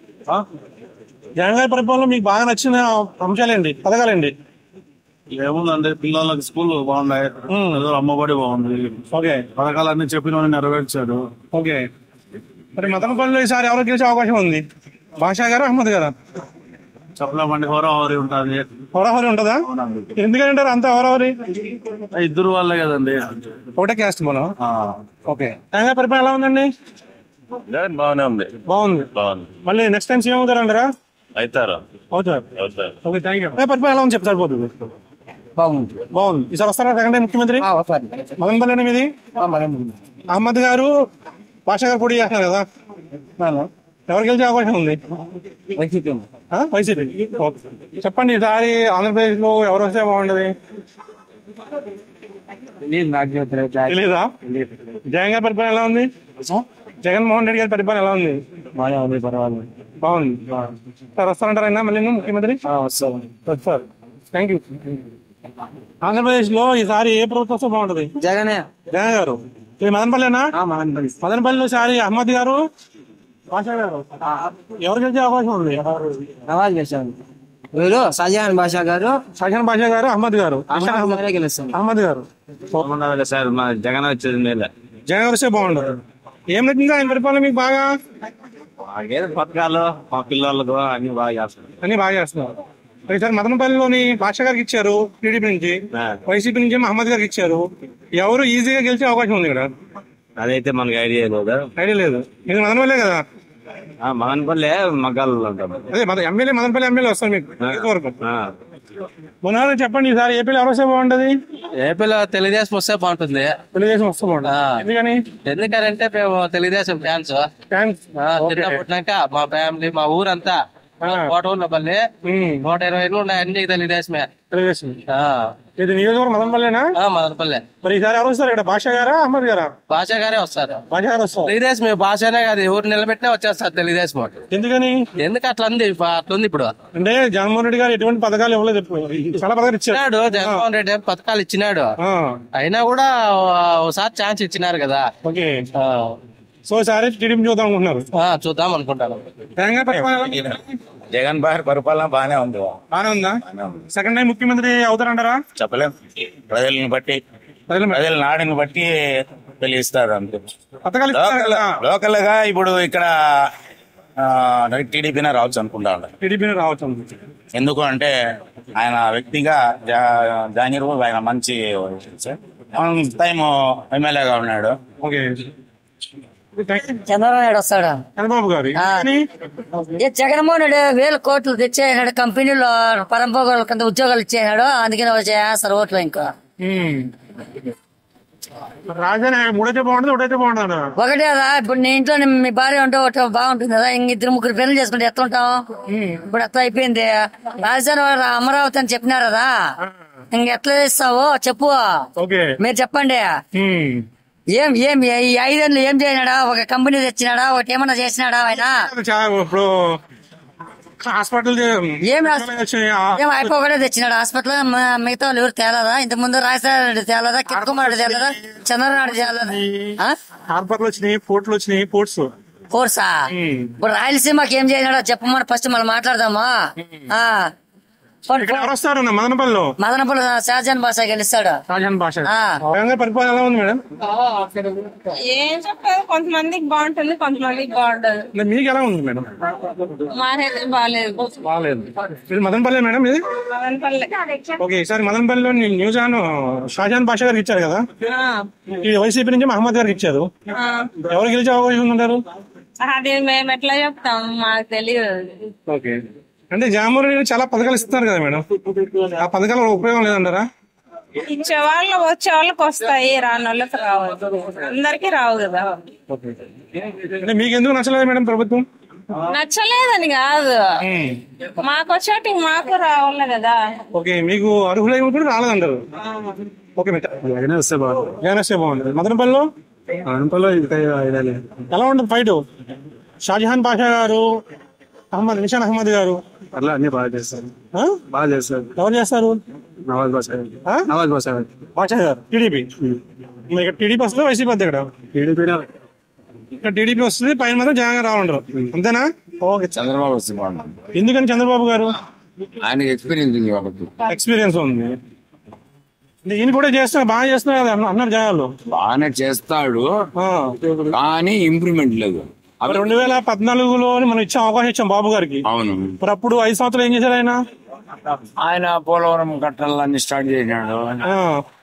[SPEAKER 1] జగన్ గారి పరిపాలన మీకు బాగా నచ్చిన అంశాలేండి పథకాలేండి
[SPEAKER 3] ఏముందంటే పిల్లలకి స్కూల్ బాగున్నాయి ఏదో అమ్మఒడి బాగుంది
[SPEAKER 1] ఓకే
[SPEAKER 3] పథకాలన్నీ చెప్పిన నెరవేర్చాడు
[SPEAKER 1] ఓకే మరి మదనపల్లిలో ఈసారి ఎవరు గెలిచే అవకాశం ఉంది భాషా గారు అహ్మద్ గారా
[SPEAKER 3] చెప్పలేమండి హోరాహోరీ ఉంటుంది
[SPEAKER 1] హోరాహోరీ ఉంటుందా ఎందుకంటారు అంత హోరాహోరీ
[SPEAKER 3] ఇద్దరు వాళ్ళే కదండి
[SPEAKER 1] ఒకటే క్యాస్ట్ మనం ఓకే జగన్ గారి పరిపాలన ఎలా ఉందండి
[SPEAKER 11] బాగానే ఉంది
[SPEAKER 1] బాగుంది
[SPEAKER 11] బాగుంది
[SPEAKER 1] మళ్ళీ నెక్స్ట్ టైం సీఎం అవుతారంటారా
[SPEAKER 11] అవుతారు
[SPEAKER 1] అవుతారు
[SPEAKER 11] అవుతారు
[SPEAKER 1] ఓకే థ్యాంక్ యూ పరిపాలన ఎలా ఉంది చెప్తారు పోతుంది
[SPEAKER 6] బాగుంది
[SPEAKER 1] బాగుంది ఈసారి వస్తారా సెకండ్ టైం ముఖ్యమంత్రి మదనపల్లి మీది అహ్మద్ గారు పాషా గారు పోటీ చేస్తున్నారు కదా ఎవరు గెలిచే అవకాశం ఉంది ఆ? YCP okay. చెప్పండి ఈసారి ఆంధ్రప్రదేశ్ లో ఎవరు వస్తే బాగుంటది తెలీదా జగన్ గారి పరిపాలన ఎలా ఉంది జగన్మోహన్ రెడ్డి గారి పరిపాలన ఎలా ఉంది బాగుంది సార్ వస్తారంటారైనా మళ్ళీ ముఖ్యమంత్రి వస్తారు థ్యాంక్ యూ ఆంధ్రప్రదేశ్ లో ఈసారి ఏ ప్రభుత్వం వస్తే బాగుంటది
[SPEAKER 10] జగనే
[SPEAKER 1] జగన్ గారు ఇది మదనపల్లినా మదనపల్లిలో ఈసారి అహ్మద్ గారు పాషా గారు ఎవరు గెలిచే అవకాశం ఉంది
[SPEAKER 10] నవాజ్ గెలిచాను వీరు షాజహాన్ బాషా గారు
[SPEAKER 1] షాజహాన్ బాషా గారు అహ్మద్ గారు
[SPEAKER 10] అహ్మద్ గారే గెలుస్తారు
[SPEAKER 1] అహ్మద్ గారు
[SPEAKER 3] సార్ మా జగన్ వచ్చేది మేలే
[SPEAKER 1] జగన్ గారు వస్తే బాగుండదు ఏం నచ్చింది ఆయన పరిపాలన మీకు బాగా
[SPEAKER 3] మాకేదో పథకాలు మా పిల్లలకు అన్ని బాగా చేస్తారు
[SPEAKER 1] అన్ని బాగా చేస్తున్నారు మరి ఈసారి మదనపల్లిలోని బాషా గారికి ఇచ్చారు టీడీపీ నుంచి వైసీపీ నుంచి మహమ్మద్ గారికి ఇచ్చారు ఎవరు ఈజీగా గెలిచే అవకాశం ఉంది ఇక్కడ
[SPEAKER 3] అదైతే మనకి ఐడియా లేదు
[SPEAKER 1] ఐడియా లేదు ఇది మదనపల్లే కదా
[SPEAKER 3] మగనపల్లె మగ్గాలు ఉంటాం
[SPEAKER 1] అదే మన ఎమ్మెల్యే మదనపల్లి ఎమ్మెల్యే వస్తారు మీకు ఇంతవరకు మొన్న చెప్పండి ఈసారి ఏపీలో ఎవరు వస్తే బాగుంటది
[SPEAKER 2] ఏపీలో తెలుగుదేశం వస్తే బాగుంటుంది
[SPEAKER 1] తెలుగుదేశం వస్తే బాగుంటుంది ఎందుకని
[SPEAKER 2] ఎందుకంటే మేము తెలుగుదేశం ఫ్యాన్స్
[SPEAKER 1] థ్యాంక్స్
[SPEAKER 2] చిన్నప్పటినాక మా ఫ్యామిలీ మా ఊరంతా కోట ఉన్నపల్లి నూట ఇరవై ఇళ్ళు ఉన్నాయి అన్ని తెలుగుదేశమే
[SPEAKER 1] తెలుగుదేశం
[SPEAKER 2] ఆ,
[SPEAKER 1] ఇది నియోజకవర్గం మదనపల్లేనా
[SPEAKER 2] ఆ, మదనపల్లి
[SPEAKER 1] మరి ఈసారి ఎవరు వస్తారు ఇక్కడ భాషా గారా అహ్మద్ గారా
[SPEAKER 2] భాషా గారే వస్తారు
[SPEAKER 1] భాషా గారు వస్తారు
[SPEAKER 2] తెలుగుదేశం భాషనే కాదు ఎవరు నిలబెట్టినా వచ్చేస్తారు తెలుగుదేశం వాళ్ళు.
[SPEAKER 1] ఎందుకని
[SPEAKER 2] ఎందుకు అట్లా ఉంది ఇప్ప- అట్లా ఉంది ఇప్పుడు
[SPEAKER 1] అంటే జగన్మోహన్ రెడ్డి గారు ఎటువంటి పథకాలు ఇవ్వలేదు ఇప్పుడు చాలా పథకాలు ఇచ్చారు
[SPEAKER 2] ఇచ్చినాడు జగన్మోహన్ రెడ్డి గారు పథకాలు ఇచ్చినాడు
[SPEAKER 1] ఆ,
[SPEAKER 2] అయినా కూడా ఒకసారి ఛాన్స్ ఇచ్చినారు కదా
[SPEAKER 1] ఓకే
[SPEAKER 2] ఆ,
[SPEAKER 1] సో ఈసారి టీడీపీ చూద్దాం అనుకుంటున్నారు
[SPEAKER 2] ఆ, చూద్దాం అనుకుంటాను
[SPEAKER 1] తెలంగాణ పరిపాలన ఎలా ఉంది?
[SPEAKER 12] జగన్ బారి పరిపాలన బాగానే ఉంది
[SPEAKER 1] బాగానే ఉందా సెకండ్ టైం ముఖ్యమంత్రి అవుతారంటారా
[SPEAKER 12] చెప్పలేం ప్రజల్ని బట్టి
[SPEAKER 1] ప్రజల
[SPEAKER 12] ప్రజల నాడిని బట్టి తెలియస్తారు అంతే
[SPEAKER 1] పథకాలు ఇస్తున్నారు
[SPEAKER 12] లోకల్
[SPEAKER 1] కదా
[SPEAKER 12] లోకల్ గా ఇప్పుడు ఇక్కడ టీడీపీనే రావచ్చు అనుకుంటా ఉన్నాను.
[SPEAKER 1] టీడీపీని రావచ్చు
[SPEAKER 12] ఎందుకు అంటే ఆయన వ్యక్తిగా జా- జానీర్ బాబు ఆయన మంచి టైం ఎమ్మెల్యేగా ఉన్నాడు
[SPEAKER 1] ఓకే
[SPEAKER 13] చంద్రబాబు నాయుడు వస్తాడు
[SPEAKER 1] చంద్రబాబు గారు
[SPEAKER 13] ఆ.
[SPEAKER 1] కానీ
[SPEAKER 13] ఏ జగన్మోహన్ రెడ్డి వేల కోట్లు తెచ్చేసినాడు కంపెనీలో పరంపోగల కింద ఉద్యోగాలు ఇచ్చేసినాడు అందుకని వాళ్ళు చేస్తారు ఓట్లు ఇంకా
[SPEAKER 1] ఉమ్. రాజధాని మూడైతే బాగుంటుంది ఒకటైతే బాగుంటుంది
[SPEAKER 13] ఒకటే కదా ఇప్పుడు నీ ఇంట్లో నీ- మీ భార్య ఉంటే ఒకటి బాగుంటుంది కదా ఇంక ఇద్దరు ముగ్గురు పెళ్లి చేసుకుంటే ఎట్లా ఉంటాం ఇప్పుడు అట్లా అయిపోయింది రాజధాని వాళ్ళు అమరావతి అని చెప్పినారు కదా ఇంక ఎట్లా చేస్తావో చెప్పు
[SPEAKER 1] ఓకే
[SPEAKER 13] మీరు చెప్పండి ఏం ఏం ఈ ఐదేళ్ళు ఏం చేసినాడా ఒక కంపెనీ తెచ్చినాడా ఒకటి ఏమన్నా చేసినాడా ఆయన
[SPEAKER 1] చాలా ఇప్పుడు హాస్పిటల్
[SPEAKER 13] ఏం ఏం అయిపోకూడదు తెచ్చినాడు హాస్పిటల్ మ- మిగతా వాళ్ళు ఎవరు తేలదా ఇంత ముందు రాజశేఖర రెడ్డి తేలదా కిరణ్ కుమార్ రెడ్డి తేలదా చంద్రబాబు నాయుడు తేలదా
[SPEAKER 1] హార్బర్లు వచ్చినాయి పోర్ట్లు వచ్చినాయి పోర్ట్స్
[SPEAKER 13] కోర్సా ఇప్పుడు రాయలసీమకి ఏం చేసినాడో చెప్పమని ఫస్ట్ మనం మాట్లాడదామా ఆ. పోనీ,
[SPEAKER 1] ఇక్కడ ఎవరు వస్తారు మదనపల్లిలో
[SPEAKER 13] మదనపల్లి షాజాన్ బాషా గెలుస్తాడు
[SPEAKER 1] రాజధాని భాష
[SPEAKER 13] ఆ.
[SPEAKER 1] తెలంగాణ పరిపాలన ఎలా ఉంది మేడం
[SPEAKER 14] ఏం చెప్పారు కొంతమందికి బాగుంటుంది కొంతమందికి బాగుండదు
[SPEAKER 1] అంటే మీకు ఎలా ఉంది మేడం
[SPEAKER 14] మాకైతే బాగాలేదు
[SPEAKER 1] బాగాలేదు ఇది మదనపల్లి మేడం ఇది
[SPEAKER 14] మదనపల్లె
[SPEAKER 1] ఓకే ఈసారి మదనపల్లిలో న్యూ- న్యూజాన్ షాజాన్ బాషా గారికి ఇచ్చారు కదా
[SPEAKER 14] ఆ,
[SPEAKER 1] ఇది వైసీపీ నుంచి మహమ్మద్ గారికి ఇచ్చారు
[SPEAKER 14] ఆ.
[SPEAKER 1] ఎవరు గెలిచే అవకాశం ఉందంటారు
[SPEAKER 14] అది మేము ఎట్లా చెప్తాం మాకు తెలియదు
[SPEAKER 1] ఓకే అంటే జగన్మోహన్ రెడ్డి చాలా పథకాలు ఇస్తున్నారు కదా మేడం ఆ పథకాల వల్ల ఉపయోగం లేదంటారా
[SPEAKER 14] ఇచ్చే వాళ్ళు వచ్చే వాళ్ళకి వస్తాయి రాని వాళ్ళకి రావు అందరికి రావు కదా
[SPEAKER 1] అంటే మీకు ఎందుకు నచ్చలేదు మేడం ప్రభుత్వం
[SPEAKER 14] నచ్చలేదని కాదు మాకు వచ్చేటి మాకు రావాలి కదా
[SPEAKER 1] ఓకే మీకు అర్హులై కూడా రాలేదంటారు ఓకే జగన్ వస్తే బాగుంది జగన్ వస్తే బాగుంది మదనపల్లిలో మదనపల్లిలో ఎలా ఉంటుంది ఫైట్ షాజహాన్ పాషా గారు అహ్మద్ నిషాన్ అహ్మద్ గారు
[SPEAKER 15] అట్లా అన్ని బాగా చేస్తారు బాగా చేస్తారు
[SPEAKER 1] ఎవరు చేస్తారు
[SPEAKER 15] నవాజ్ బాషా నవాజ్ బాషా
[SPEAKER 1] పాషా గారు టీడీపీ ఇక్కడ టీడీపీ వస్తుంది వైసీపీ వద్ద ఇక్కడ
[SPEAKER 15] టీడీపీ
[SPEAKER 1] ఇక్కడ టీడీపీ వస్తుంది పైన మాత్రం జగన్ గారు రావాలంటారు అంతేనా ఓకే
[SPEAKER 16] చంద్రబాబు వస్తే బాగుంటుంది
[SPEAKER 1] ఎందుకని చంద్రబాబు గారు
[SPEAKER 16] ఆయనకి ఎక్స్పీరియన్స్ ఉంది కాబట్టి
[SPEAKER 1] ఎక్స్పీరియన్స్ ఉంది అంటే ఈయన కూడా చేస్తున్నారు బాగా చేస్తున్నారు కదా అన్న- అన్నారు జనాలు
[SPEAKER 16] బాగానే చేస్తాడు కానీ ఇంప్రూవ్మెంట్ లేదు
[SPEAKER 1] మరి రెండు వేల పద్నాలుగులో మనం ఇచ్చాం అవకాశం ఇచ్చాం బాబు గారికి
[SPEAKER 16] అవును
[SPEAKER 1] మరి అప్పుడు ఐదు సంవత్సరాలు ఏం చేశారు ఆయన
[SPEAKER 16] ఆయన పోలవరం కట్టాలన్నీ స్టార్ట్ చేసినాడు
[SPEAKER 1] ఆ,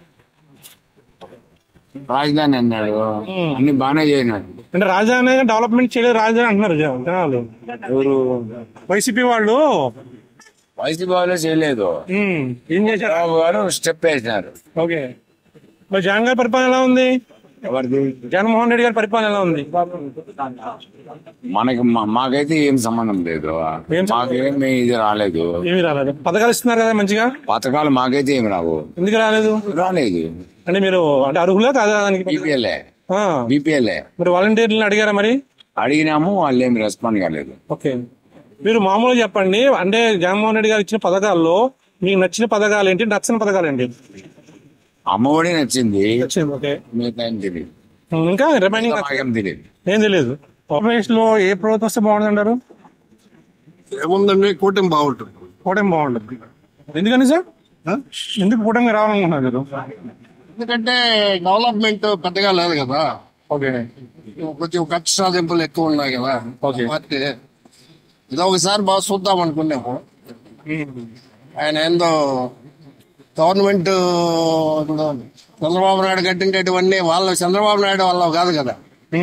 [SPEAKER 16] రాజధాని అన్నాడు అన్ని బాగానే చేసినాడు
[SPEAKER 1] అంటే రాజధాని డెవలప్మెంట్ చేయలేదు రాజధాని అంటున్నారు జనం- జనాలు
[SPEAKER 16] ఎవరు
[SPEAKER 1] వైసీపీ వాళ్ళు
[SPEAKER 16] వైసీపీ వాళ్ళే చేయలేదు
[SPEAKER 1] ఉమ్, ఏం చేశారు
[SPEAKER 16] బాబు గారు స్టెప్ వేసినారు
[SPEAKER 1] ఓకే మరి జగన్ గారి పరిపాలన ఎలా ఉంది
[SPEAKER 16] ఎవరిది
[SPEAKER 1] జగన్మోహన్ రెడ్డి గారి పరిపాలన ఎలా ఉంది
[SPEAKER 16] మనకి మా- మాకైతే ఏం సంబంధం లేదు మాకేమి ఇది రాలేదు
[SPEAKER 1] ఏమి రాలేదు పథకాలు ఇస్తున్నారు కదా మంచిగా
[SPEAKER 16] పథకాలు మాకైతే ఏమి రావు
[SPEAKER 1] ఎందుకు రాలేదు
[SPEAKER 16] రాలేదు
[SPEAKER 1] అంటే మీరు అంటే అర్హులా కాదా దానికి
[SPEAKER 16] బీపీఎల్ఏ
[SPEAKER 1] ఆ,
[SPEAKER 16] బీపీఎల్ఏ
[SPEAKER 1] మరి వాలంటీర్లను అడిగారా మరి
[SPEAKER 16] అడిగినాము వాళ్ళు ఏమి రెస్పాండ్ కాలేదు
[SPEAKER 1] ఓకే మీరు మామూలుగా చెప్పండి అంటే జగన్మోహన్ రెడ్డి గారు ఇచ్చిన పథకాల్లో మీకు నచ్చిన పథకాలు ఏంటి నచ్చిన పథకాలు ఏంటి
[SPEAKER 16] అమ్మఒడి నచ్చింది
[SPEAKER 1] ఓకే
[SPEAKER 16] మిగతా ఏం తెలియదు
[SPEAKER 1] ఇంకా రిమైనింగ్
[SPEAKER 16] మాకేం తెలియదు
[SPEAKER 1] ఏం తెలియదు ఆంధ్రప్రదేశ్ లో ఏ ప్రభుత్వం వస్తే బాగుంటుంది అంటారు
[SPEAKER 17] ఏముందండి కూటమి బాగుంటుంది
[SPEAKER 1] కూటమి బాగుంటుంది ఎందుకని సార్ ఎందుకు కూటమి రావాలనుకుంటున్నారు మీరు
[SPEAKER 17] ఎందుకంటే డెవలప్మెంట్ పెద్దగా లేదు కదా
[SPEAKER 1] ఓకే
[SPEAKER 17] కొంచెం ఖర్చు సాధింపులు ఎక్కువ ఉన్నాయి కదా పార్టీ ఇది ఒకసారి బాగా చూద్దాం అనుకున్నాము ఆయన ఏందో గవర్నమెంట్ ఏందో చంద్రబాబు నాయుడు కట్టిండేటివన్నీ వాళ్ళ చంద్రబాబు నాయుడు వాళ్ళ కాదు కదా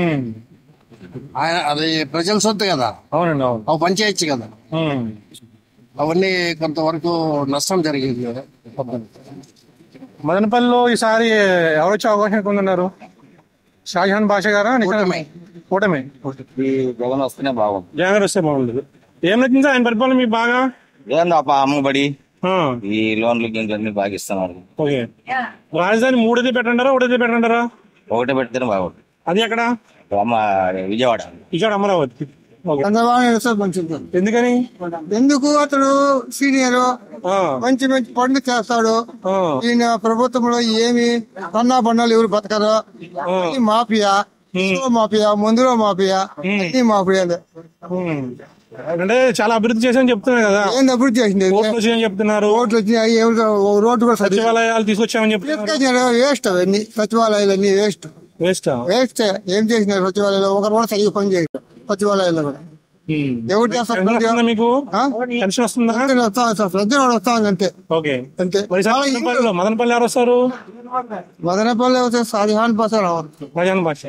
[SPEAKER 17] ఆయన అది ప్రజల సొత్తు కదా
[SPEAKER 1] అవునండి అవును
[SPEAKER 17] అవి పనిచేయచ్చు కదా అవన్నీ కొంతవరకు నష్టం జరిగింది
[SPEAKER 1] మదనపల్లిలో ఈసారి ఎవరు వచ్చే అవకాశం ఎక్కువ ఉందన్నారు షాజహాన్ బాషా గారా కూటమి కూటమి
[SPEAKER 12] ఈ జగన్ వస్తేనే బాగుంది
[SPEAKER 1] జగన్ గారు వస్తే బాగుంటుంది ఏం నచ్చింది సార్ ఆయన పరిపాలన మీకు బాగా
[SPEAKER 12] ఏందప్ప అమ్మబడి ఈ లోన్లు గింజలు అన్ని బాగా ఇస్తున్నారు
[SPEAKER 1] ఓకే రాజధాని మూడైతే పెట్టంటారా ఒకటైతే పెట్టంటారా
[SPEAKER 12] ఒకటే పెడితేనే బాగుంది
[SPEAKER 1] అది ఎక్కడ
[SPEAKER 12] అమ్మ విజయవాడ
[SPEAKER 1] ఇక్కడ అమరావతి ఓకే.
[SPEAKER 6] చంద్రబాబు నాయుడు వస్తే మంచిది
[SPEAKER 1] ఎందుకని
[SPEAKER 6] ఎందుకు అతడు సీనియర్ మంచి మంచి పనులు చేస్తాడు ఈయన ప్రభుత్వంలో ఏమి కన్నా బండాలు ఎవరు బతకరు అన్ని మాఫియా ఇసుక మాఫియా మందులో మాఫియా అన్ని మాఫియాలే
[SPEAKER 1] అంటే చాలా అభివృద్ధి చేశామని చెప్తున్నారు కదా
[SPEAKER 6] ఏంది అభివృద్ధి చేసింది
[SPEAKER 1] ఓట్లు వచ్చాయని చెప్తున్నారు
[SPEAKER 6] ఓట్లు వచ్చినాయి ఎవరు ఓ రోడ్డు కూడా సరిగ్గా
[SPEAKER 1] సచివాలయాలు తీసుకొచ్చామని చెప్తున్నారు
[SPEAKER 6] వేస్ట్ అవన్నీ సచివాలయాలు అన్ని వేస్ట్
[SPEAKER 1] వేస్ట్
[SPEAKER 6] వేస్ట్ ఏం చేసినారు సచివాలయంలో ఒకరు కూడా సరిగ్గా పని చేయరు సచివాలయాల్లో కూడా ఎవరు చేస్తారు
[SPEAKER 1] పెన్షన్ వస్తుందా మీకు పెన్షన్ వస్తుందా
[SPEAKER 6] పెన్షన్ వాడు వస్తాను అంతే
[SPEAKER 1] ఓకే
[SPEAKER 6] అంతే
[SPEAKER 1] మరి ఈసారి మదనపల్లిలో మదనపల్లి ఎవరు వస్తారు
[SPEAKER 6] మదనపల్లి వస్తే షాజహాన్ పాసా రావాలి
[SPEAKER 1] ప్రజాన్ భాష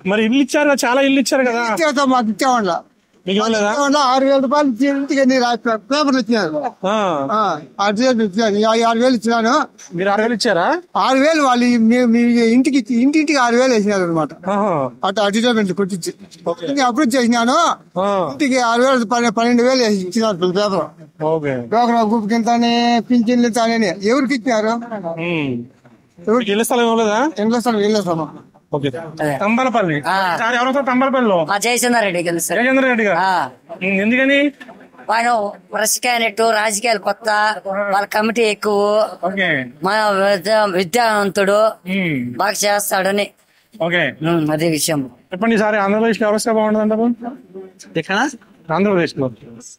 [SPEAKER 1] మరి ఇల్లు ఇచ్చారు కదా, చాలా ఇల్లు ఇచ్చారు కదా
[SPEAKER 6] ఇచ్చేస్తాం మాకు ఇచ్చేవాళ్ళ
[SPEAKER 1] మీకు ఇవ్వలేదా
[SPEAKER 6] ఇచ్చేవాళ్ళ ఆరు వేల రూపాయలు ఇచ్చి ఇంటికి ఎన్ని రాసి పేపర్లు ఇచ్చినారు ఆ, ఆరు వేలు ఇచ్చినారు ఈ ఆరు వేలు ఇచ్చినాను
[SPEAKER 1] మీరు ఆరు వేలు ఇచ్చారా
[SPEAKER 6] ఆరు వేలు వాళ్ళు ఈ- మీ మీ ఇంటికి ఇచ్చి- ఇంటింటికి ఆరు వేలు వేసినారు అనమాట అటు అడ్వర్టైజ్మెంట్ కొట్టించి ఇంటికి అప్రూవ్ చేసినాను ఇంటికి ఆరు వేలు పన్నె- పన్నెండు వేలు వేసి ఇచ్చినారు ప్రతి పేపర్
[SPEAKER 1] ఓకే
[SPEAKER 6] డోకరా గ్రూప్ కిందనే పింఛన్లు తానే ఎవరికి ఇచ్చినారు
[SPEAKER 1] మీకు ఇల్లు స్థలం ఇవ్వలేదా
[SPEAKER 6] ఇంట్లో స్థలం ఇల్లు స్థలం
[SPEAKER 1] ఓకే తంబలపల్లి సార్ ఎవరో తంబలపల్లిలో
[SPEAKER 13] మా జయచంద్రారెడ్డి గెలుస్తారు
[SPEAKER 1] జయచంద్ర రెడ్డి గారు ఉమ్, ఎందుకని
[SPEAKER 13] ఆయన ఫ్రెష్ క్యాండిడేట్ రాజకీయాలు కొత్త వాళ్ళ కమిటీ ఎక్కువ
[SPEAKER 1] ఓకే
[SPEAKER 13] మన విద్యా- విద్యావంతుడు బాగా చేస్తాడని
[SPEAKER 1] ఓకే
[SPEAKER 13] ఉమ్, అదే విషయం
[SPEAKER 1] చెప్పండి సార్ ఆంధ్రప్రదేశ్ లో ఎవరు వస్తే బాగుంటుంది అంటారు
[SPEAKER 10] ఎక్కడ
[SPEAKER 1] ఆంధ్రప్రదేశ్ లో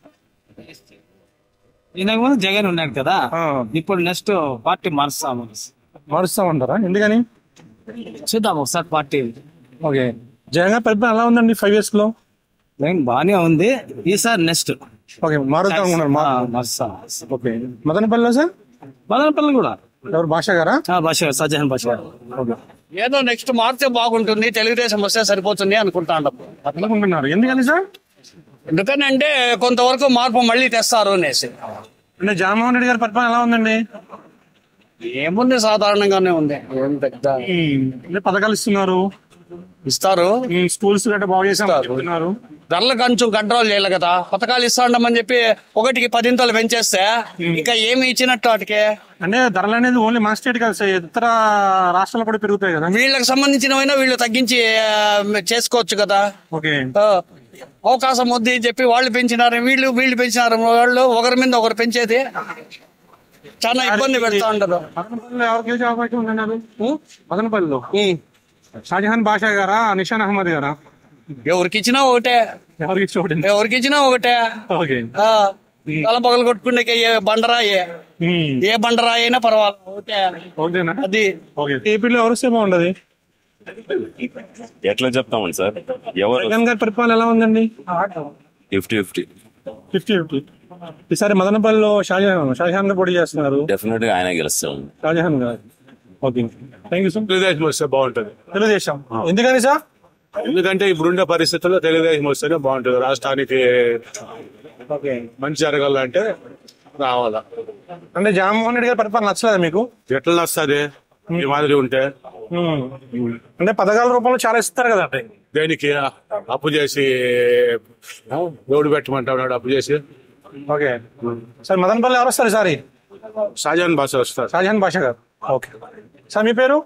[SPEAKER 10] ఇంతకు ముందు జగన్ ఉన్నాడు కదా ఇప్పుడు నెక్స్ట్ పార్టీ మారుస్తాము
[SPEAKER 1] మారుస్తామంటారా ఎందుకని
[SPEAKER 10] చూద్దాం ఒకసారి పార్టీ
[SPEAKER 1] ఓకే జగన్ గారి పరిపాలన ఎలా ఉందండి ఫైవ్ ఇయర్స్ లో
[SPEAKER 10] జగన్ బాగానే ఉంది ఈసారి నెక్స్ట్
[SPEAKER 1] ఓకే మారుతా ఉన్నారు
[SPEAKER 10] మారుస్తాం
[SPEAKER 1] ఓకే మదనపల్లిలో సార్
[SPEAKER 10] మదనపల్లి కూడా
[SPEAKER 1] ఎవరు భాష గారా
[SPEAKER 10] భాష గారు షాజహాన్ భాష గారు
[SPEAKER 1] ఓకే
[SPEAKER 9] ఏదో నెక్స్ట్ మారితే బాగుంటుంది తెలుగుదేశం వస్తే సరిపోతుంది అనుకుంటా
[SPEAKER 1] అనుకుంటున్నారు ఎందుకని సార్
[SPEAKER 9] ఎందుకనంటే కొంతవరకు మార్పు మళ్ళీ తెస్తారు అనేసి
[SPEAKER 1] అంటే జగన్మోహన్ రెడ్డి గారి పరిపాలన ఎలా ఉందండి
[SPEAKER 9] ఏముంది సాధారణంగానే ఉంది ఏం పెద్ద
[SPEAKER 1] అంటే పథకాలు ఇస్తున్నారు
[SPEAKER 9] ఇస్తారు
[SPEAKER 1] స్కూల్స్ గట్రా బాగు చేసాం చెప్తున్నారు
[SPEAKER 9] ధరలు కొంచెం కంట్రోల్ చేయాలి కదా పథకాలు ఇస్తాండమని చెప్పి ఒకటికి పదింతలు పెంచేస్తే ఇంకా ఏమి ఇచ్చినట్టు వాటికి
[SPEAKER 1] అంటే ధరలు అనేది ఓన్లీ మన స్టేట్ కాదు సార్ ఇతర రాష్ట్రాలు కూడా పెరుగుతాయి కదా
[SPEAKER 9] వీళ్ళకి సంబంధించినవైనా వీళ్ళు తగ్గించి ఆ, చేసుకోవచ్చు కదా
[SPEAKER 1] ఓకే
[SPEAKER 9] ఆ, అవకాశం వద్దు అని చెప్పి వాళ్ళు పెంచినారు వీళ్ళు వీళ్ళు పెంచినారు వాళ్ళు ఒకరి మీద ఒకరు పెంచేది చాలా ఇబ్బంది పెడతా ఉంటారు
[SPEAKER 1] మదనపల్లిలో ఎవరు గెలిచే అవకాశం ఉందన్నారు మదనపల్లిలో షాజహాన్ బాషా గారా నిషాన్ అహ్మద్ గారా
[SPEAKER 9] ఎవరికి ఇచ్చినా ఒకటే
[SPEAKER 1] ఎవరికి చూడండి
[SPEAKER 9] ఎవరికి ఇచ్చినా ఒకటే
[SPEAKER 1] ఓకే
[SPEAKER 9] ఆ, తల పగలు కొట్టుకునే ఏ బండరాయే ఏ బండరాయి అయినా పర్వాలేదు ఒకటే
[SPEAKER 1] ఓకేనా
[SPEAKER 9] అది
[SPEAKER 1] ఓకే ఏపీలో ఎవరు వస్తే బాగుంటది
[SPEAKER 11] ఎట్లా చెప్తామండి సార్ ఎవరు
[SPEAKER 1] జగన్ గారి పరిపాలన ఎలా ఉందండి
[SPEAKER 11] ఫిఫ్టీ ఫిఫ్టీ
[SPEAKER 1] ఫిఫ్టీ ఫిఫ్టీ ఈసారి మదనపల్లిలో షాజహాన్ షాజహాన్ గారు పోటీ చేస్తున్నారు
[SPEAKER 11] డెఫినెట్ గా ఆయన గెలుస్తాం
[SPEAKER 1] Shahjahan garu okay thank you sir
[SPEAKER 18] Telugu Desam వస్తే బాగుంటది
[SPEAKER 1] తెలుగుదేశం ఎందుకని సార్
[SPEAKER 18] ఎందుకంటే ఇప్పుడుండే పరిస్థితుల్లో తెలుగుదేశం వస్తేనే బాగుంటుంది రాష్ట్రానికి
[SPEAKER 1] ఓకే
[SPEAKER 18] మంచి జరగాలంటే రావాలా
[SPEAKER 1] అంటే జగన్మోహన్ రెడ్డి గారి పరిపాలన నచ్చలేదా మీకు
[SPEAKER 18] ఎట్లా వస్తుంది ఈ మాదిరి ఉంటే
[SPEAKER 1] ఉమ్. అంటే పథకాల రూపంలో చాలా ఇస్తారు కదా అంటే
[SPEAKER 18] దేనికి అప్పు చేసి రోడ్డు పెట్టమంటాడు అప్పు చేసి
[SPEAKER 1] ఓకే సార్ మదనపల్లి ఎవరు వస్తారు సార్
[SPEAKER 18] షాజాన్ భాష వస్తారు
[SPEAKER 1] షాజహాన్ బాషా గారు ఓకే సార్ మీ పేరు